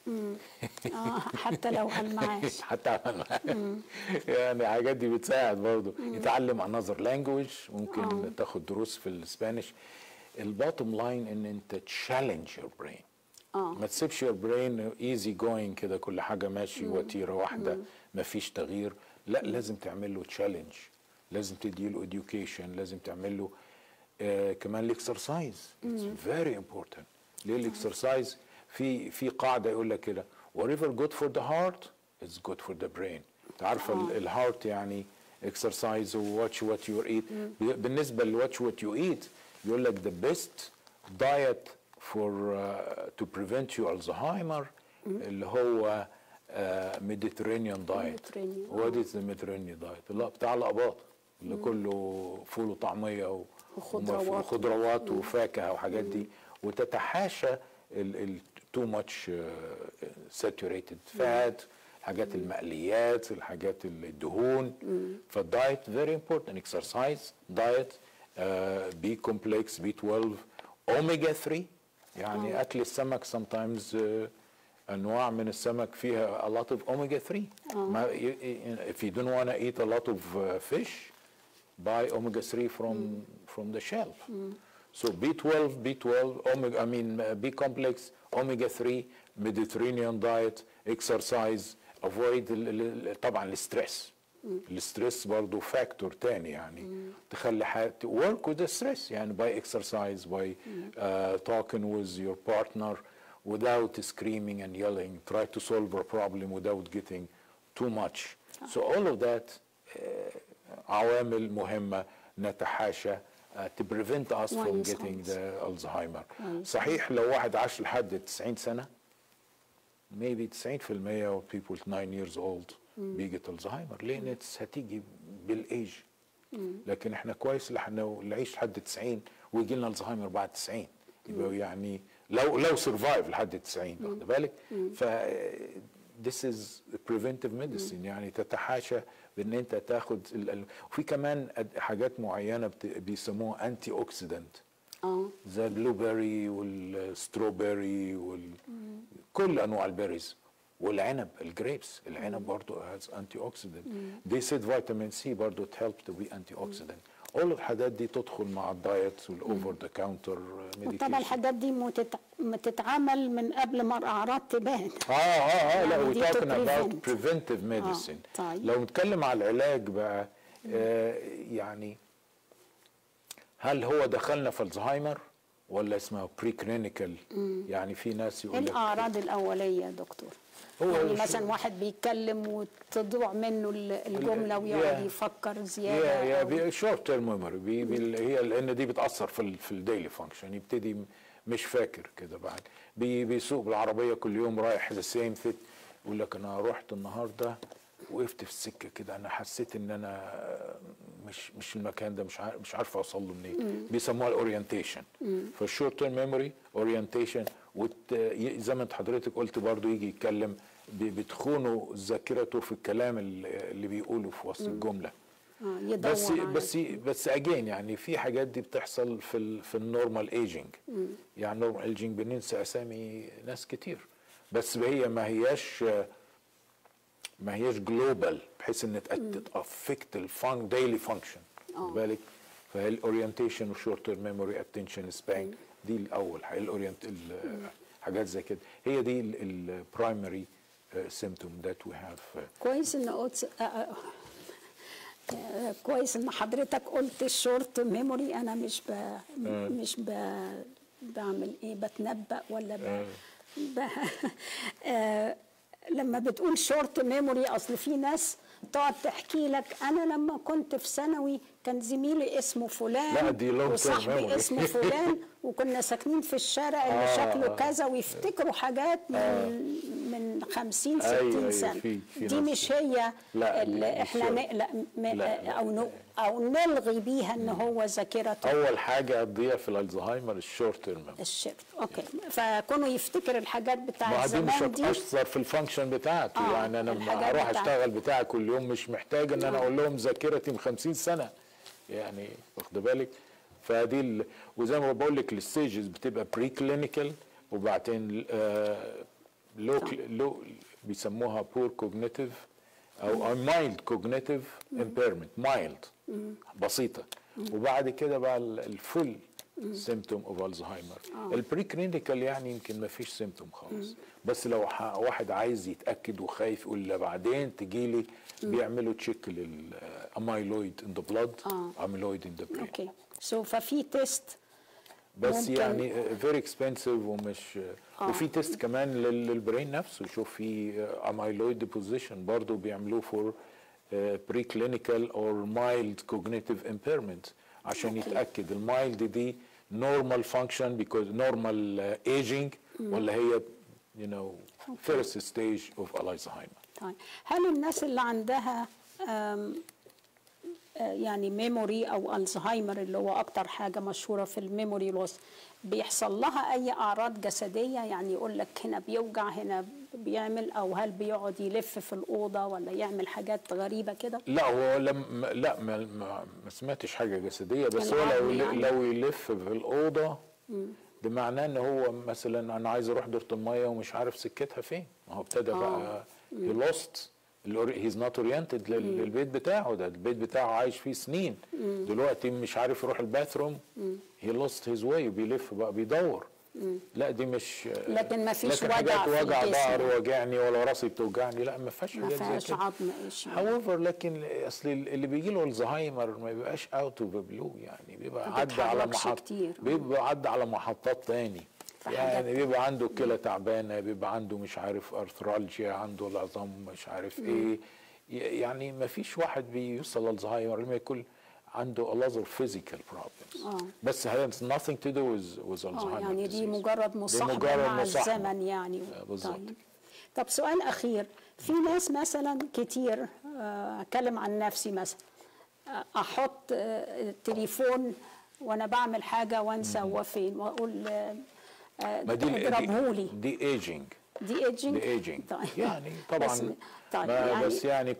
آه حتى لو على المعاش حتى على الألحان. يعني الحاجات دي بتساعد برضه يتعلم انذر لانجوج ممكن تاخد دروس في الاسبانيش الباتم لاين ان انت تشالنج يور برين اه ما تسيبش يور برين ايزي جوينج كده كل حاجه ماشي وتيره واحده ما فيش تغيير لا لازم تعمل له تشالنج لازم تدي له education لازم تعمل له آه كمان الاكسرسايز فيري امبورتنت ليه الاكسرسايز في في قاعده يقول لك كده whatever good for the heart is good for the brain انت عارفه ال- الهارت يعني اكسرسايز وواتش وات يو ايت بالنسبه لواتش وات يو ايت يقول لك the best diet for uh, to prevent you Alzheimer اللي هو uh, Mediterranean diet Mediterranean، what is the Mediterranean diet اللي هو بتاع الأباط اللي كله فول وطعمية و- وخضروات. وخضروات وفاكهة وحاجات دي وتتحاشى ال ال too much uh, saturated fat الحاجات المقليات الحاجات الدهون فالدايت very important exercise diet uh, B complex B12 omega 3 يعني اكل السمك sometimes uh, انواع من السمك فيها a lot of omega 3 ما y- y- if you don't want to eat a lot of uh, fish buy omega 3 from from the shelf so B12 B12 omega I mean uh, B complex omega 3 Mediterranean diet exercise avoid ال- ال- ال- طبعا الستريس الستريس برضه فاكتور تاني يعني تخلي حياتي work with the stress يعني by exercise by uh, talking with your partner without screaming and yelling try to solve a problem without getting too much so all of that uh, عوامل مهمة نتحاشى uh, to prevent us from كويس getting خالص. the Alzheimer كويس. صحيح لو واحد عاش لحد 90 سنة maybe 90% of people 9 years old بيجت الزهايمر لان it's هتيجي بالايج لكن احنا كويس اللي احنا نعيش لحد 90 ويجي لنا الزهايمر بعد 90 يبقى يعني لو لو سرفايف لحد 90 واخد بالك ف this is preventive medicine يعني تتحاشى بان انت تاخد ال- ال- وفي كمان أد- حاجات معينه بت- بيسموها انتي اوكسيدنت اه زي البلو بيري والستروبيري وال... كل انواع البيريز والعنب الجريبس العنب برضه هاز انتي اوكسيدنت دي سيد فيتامين سي برضه تهيلب تو بي انتي اوكسيدنت كل الحاجات دي تدخل مع الدايت والاوفر ذا كاونتر وطبعا الحاجات دي متت- بتتعمل من قبل ما الاعراض تبان اه اه اه لا يعني وي دي توكينج to اباوت prevent. بريفنتيف ميديسين طيب. لو نتكلم على العلاج بقى آه يعني هل هو دخلنا في الزهايمر ولا اسمها بري كلينيكال يعني في ناس ايه يقول لك الاعراض الاوليه يا دكتور هو يعني شو- مثلا واحد بيتكلم وتضيع منه ال- الجمله ال- ويقعد yeah. يفكر يا زياده يا أو- شورت تيرم ميموري بي بي هي لان دي بتاثر في ال في الديلي فانكشن يبتدي م- مش فاكر كده بعد بي بيسوق بالعربيه كل يوم رايح ذا سيم فيت يقول لك انا رحت النهارده وقفت في السكه كده انا حسيت ان انا مش مش المكان ده مش عارف مش عارف اوصل له منين بيسموها الاورينتيشن فالشورت تيرم ميموري اورينتيشن زي ما انت حضرتك قلت برضو يجي يتكلم بي- بتخونه ذاكرته في الكلام اللي اللي بيقوله في وسط الجمله آه، يدور بس على- بس بس اجين يعني في حاجات دي بتحصل في ال في النورمال ايجينج يعني النورمال ايجينج بننسى اسامي ناس كتير بس هي ما هياش ما هياش جلوبال بحيث ان تافكت الفان ديلي فانكشن بالك فهي الاورينتيشن والشورت تيرم ميموري اتنشن سبان دي الاول حاجة الاورينت حاجات زي كده هي دي البرايمري سيمتوم ذات وي هاف كويس ان قلت آه، آه، آه، كويس ان حضرتك قلت الشورت ميموري انا مش ب... مش ب... بعمل ايه بتنبأ ولا ب... ب... آه، لما بتقول شورت ميموري اصل في ناس تقعد تحكي لك انا لما كنت في ثانوي كان زميلي اسمه فلان لا، دي long term وصاحبي memory. اسمه فلان وكنا ساكنين في الشارع اللي آه، شكله آه. كذا ويفتكروا حاجات من, من من 50 60 أيوة، أيوة، سنه في- في دي ناس- مش هي لا، دي اللي مش احنا هي. نقلق م- لا، لا. او ن- او نلغي بيها ان هو ذاكرته اول حاجه هتضيع في الالزهايمر الشورت تيرم الشرط اوكي فكونه يفتكر الحاجات ما بتاع دي مش زمان دي هتاثر في الفانكشن بتاعته آه، يعني انا لما الحاجات اروح بتاعته. اشتغل بتاعي كل يوم مش محتاج ان انا اقول لهم ذاكرتي من 50 سنه يعني واخد بالك فدي ال... وزي ما بقول لك الستيجز بتبقى بري كلينيكال وبعدين آه لو لو بيسموها بور كوجنيتيف او مايلد كوجنيتيف امبيرمنت مايلد بسيطه وبعد كده بقى الفول سيمتوم اوف الزهايمر البري كلينيكال يعني يمكن ما فيش سيمتوم خالص بس لو ح- واحد عايز يتاكد وخايف يقول لا بعدين تجي لي بيعملوا تشيك للاميلويد ان ذا بلاد اميلويد ان ذا برين اوكي سو ففي تيست بس ممكن- يعني فيري اكسبنسيف ومش وفي تيست كمان لل- للبرين نفسه شوف في اميلويد ديبوزيشن برضه بيعملوه فور بري كلينيكال اور مايلد كوجنيتيف امبيرمنت عشان يتاكد المايلد دي نورمال فانكشن بيكوز نورمال ايجينج ولا هي يو نو فيرست ستيج اوف الزهايمر طيب هل الناس اللي عندها آم، آه، يعني ميموري او الزهايمر اللي هو اكتر حاجه مشهوره في الميموري لوس بيحصل لها اي اعراض جسديه يعني يقول لك هنا بيوجع هنا بيعمل او هل بيقعد يلف في الاوضه ولا يعمل حاجات غريبه كده لا هو لم لا ما, ما, ما سمعتش حاجه جسديه بس هو لو العظم يعني. لو يلف في الاوضه ده معناه ان هو مثلا انا عايز اروح دورة الميه ومش عارف سكتها فين ما هو ابتدى بقى هي لوست هيز نوت اورينتد للبيت بتاعه ده البيت بتاعه عايش فيه سنين دلوقتي مش عارف يروح الباثروم هي لوست هيز واي وبيلف بقى بيدور لا دي مش لكن ما فيش لكن وجع حاجات في وجع الجسم. ظهر وجعني ولا راسي بتوجعني لا ما فيهاش ما حاجات زي فيهاش كده عظم ايش هاويفر لكن اصل اللي بيجي له الزهايمر ما بيبقاش اوت اوف بلو يعني بيبقى ما عدى على بيتحركش محط كتير. بيبقى عدى على محطات تاني في يعني حاجات بيبقى عنده كلى تعبانه بيبقى عنده مش عارف ارثرالجيا عنده العظام مش عارف ايه ي- يعني ما فيش واحد بيوصل للزهايمر لما يكون عنده a lot of physical problems آه. بس has nothing to do with with اه Alzheimer يعني دي disease. مجرد مصاحبه مجرد مع مصاحبة. الزمن يعني آه، بالظبط طيب. طب سؤال اخير في ناس مثلا كتير آه، اتكلم عن نفسي مثلا آه، احط آه، التليفون وانا بعمل حاجه وانسى هو فين واقول آه، آه، ما دي اضربهولي دي ايجينج دي ايجنج the aging طيب. يعني بس, طبعا طيب ما يعني بس يعني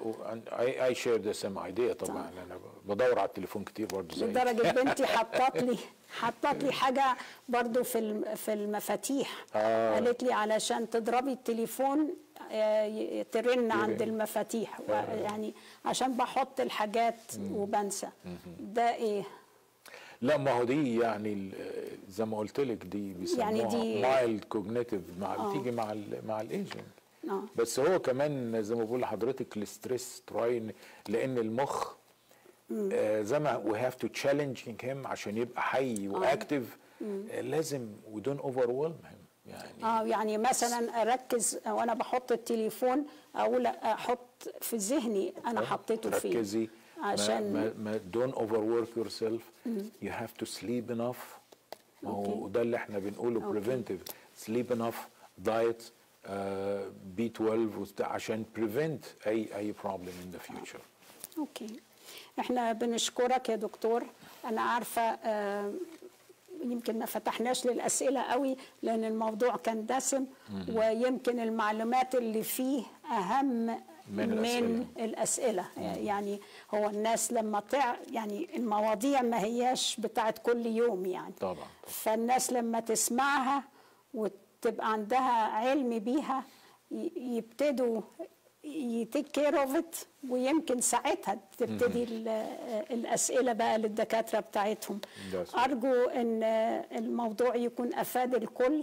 اي اي شير ذا سيم ايديا طبعا انا بدور على التليفون كتير برضه زي لدرجه بنتي حطت لي حطت لي حاجه برضو في الم- في المفاتيح آه. قالت لي علشان تضربي التليفون آه، ي- ترن عند يرن. المفاتيح و- يعني عشان بحط الحاجات وبنسى ده ايه لا ما هو دي يعني ال- زي ما قلت لك دي بيسموها يعني دي- مايلد كوجنيتيف مع بتيجي مع ال مع الايجنج اه بس هو كمان زي ما بقول لحضرتك الستريس تراين لان المخ آه زي ما وي هاف تو تشالنجينج هيم عشان يبقى حي واكتف آه لازم وي دونت اوفر يعني اه يعني مثلا اركز وانا بحط التليفون اقول احط في ذهني انا حطيته فين تركزي عشان ما ما دون اوفر ورك يور سيلف يو هاف تو سليب انف ما هو أوكي. ده اللي احنا بنقوله بريفنتيف سليب انف دايت بي 12 وبتاع عشان بريفنت اي اي بروبلم ان ذا فيوتشر اوكي احنا بنشكرك يا دكتور انا عارفه آه، يمكن ما فتحناش للاسئله قوي لان الموضوع كان دسم ويمكن المعلومات اللي فيه اهم من من الاسئله يعني هو الناس لما تع يعني المواضيع ما هياش بتاعت كل يوم يعني طبعا فالناس لما تسمعها وتبقى عندها علم بيها ي- يبتدوا يتيك كير اوف ات ويمكن ساعتها تبتدي ال- الاسئله بقى للدكاتره بتاعتهم ده صحيح. ارجو ان الموضوع يكون افاد الكل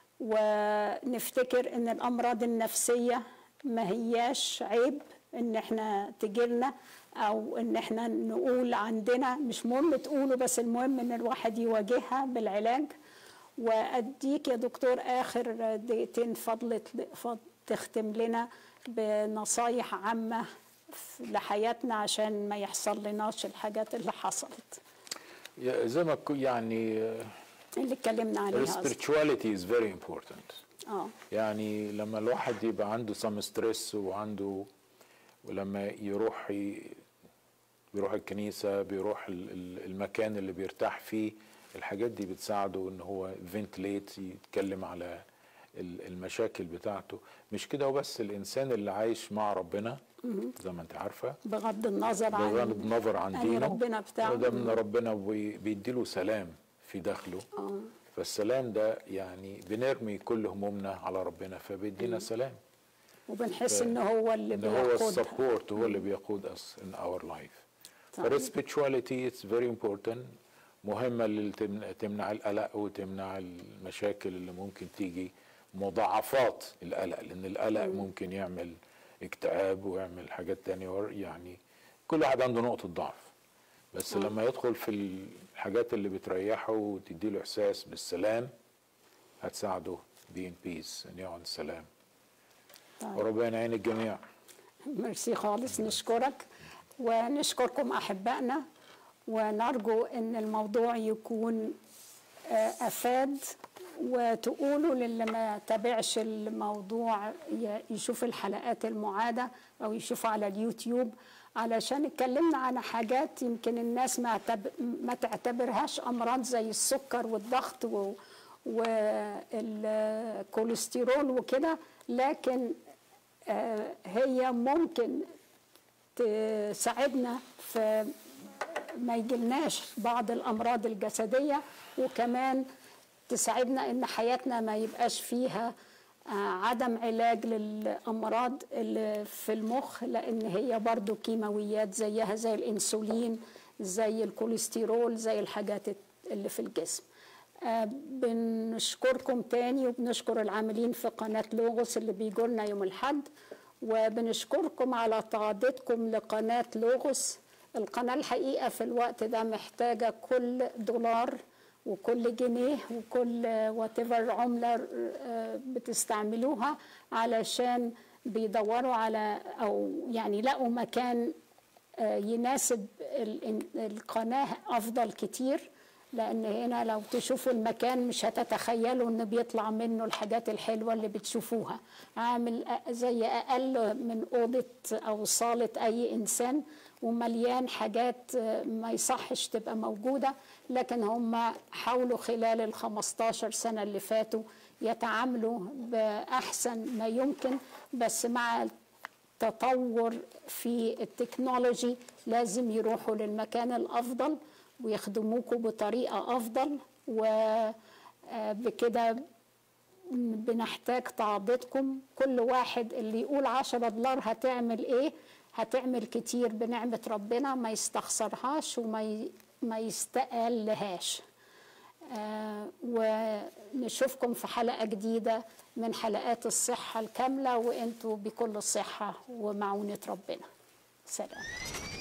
ونفتكر ان الامراض النفسيه ما هياش عيب ان احنا تجيلنا او ان احنا نقول عندنا مش مهم تقولوا بس المهم ان الواحد يواجهها بالعلاج واديك يا دكتور اخر دقيقتين فضلت فضل تختم لنا بنصايح عامه ف- لحياتنا عشان ما يحصل لناش الحاجات اللي حصلت زي ما كو- يعني اللي اتكلمنا عليها قصدي. spirituality is very important اه يعني لما الواحد يبقى عنده سم ستريس وعنده ولما يروح ي... بيروح الكنيسة بيروح ال- ال- المكان اللي بيرتاح فيه الحاجات دي بتساعده ان هو فنتليت يتكلم على ال- المشاكل بتاعته مش كده وبس الانسان اللي عايش مع ربنا زي ما انت عارفه بغض النظر عن بغض النظر عن أي دينه ربنا بتاعه. ده من ربنا بي- بيديله سلام في داخله اه فالسلام ده يعني بنرمي كل همومنا على ربنا فبيدينا سلام وبنحس ان هو اللي ان هو بيقودها السبورت هو اللي بيقود us in our life طيب. فالspirituality it's very important مهمة اللي تمنع, تمنع القلق وتمنع المشاكل اللي ممكن تيجي مضاعفات القلق لأن القلق ممكن يعمل اكتئاب ويعمل حاجات تانية ور- يعني كل واحد عنده نقطة ضعف بس لما يدخل في الحاجات اللي بتريحه وتديله إحساس بالسلام هتساعده be in peace إن يقعد سلام طيب. وربنا يعين الجميع ميرسي خالص نشكرك ونشكركم احبائنا ونرجو ان الموضوع يكون آه، افاد وتقولوا للي ما تابعش الموضوع ي- يشوف الحلقات المعاده او يشوفوا على اليوتيوب علشان اتكلمنا عن حاجات يمكن الناس ما اعتب- ما تعتبرهاش امراض زي السكر والضغط و والكوليسترول وكده لكن آه، هي ممكن تساعدنا في ما يجيلناش بعض الامراض الجسديه وكمان تساعدنا ان حياتنا ما يبقاش فيها آه، عدم علاج للامراض اللي في المخ لان هي برضو كيماويات زيها زي الانسولين زي الكوليسترول زي الحاجات اللي في الجسم آه، بنشكركم تاني وبنشكر العاملين في قناة لوغوس اللي بيجولنا يوم الحد وبنشكركم على تعاضدكم لقناة لوغوس القناة الحقيقة في الوقت ده محتاجة كل دولار وكل جنيه وكل واتيفر عملة آه، بتستعملوها علشان بيدوروا على أو يعني لقوا مكان آه، يناسب ال- القناة أفضل كتير لأن هنا لو تشوفوا المكان مش هتتخيلوا إن بيطلع منه الحاجات الحلوة اللي بتشوفوها عامل أ- زي أقل من أوضة أو صالة أي إنسان ومليان حاجات آه، ما يصحش تبقى موجودة لكن هم حاولوا خلال ال 15 سنة اللي فاتوا يتعاملوا بأحسن ما يمكن بس مع تطور في التكنولوجي لازم يروحوا للمكان الافضل ويخدموكوا بطريقه افضل وبكده بنحتاج تعاضدكم كل واحد اللي يقول عشرة دولار هتعمل ايه هتعمل كتير بنعمة ربنا ما يستخسرهاش وما ي- ما يستقلهاش آه، ونشوفكم في حلقة جديدة من حلقات الصحة الكاملة وانتوا بكل صحة ومعونة ربنا سلام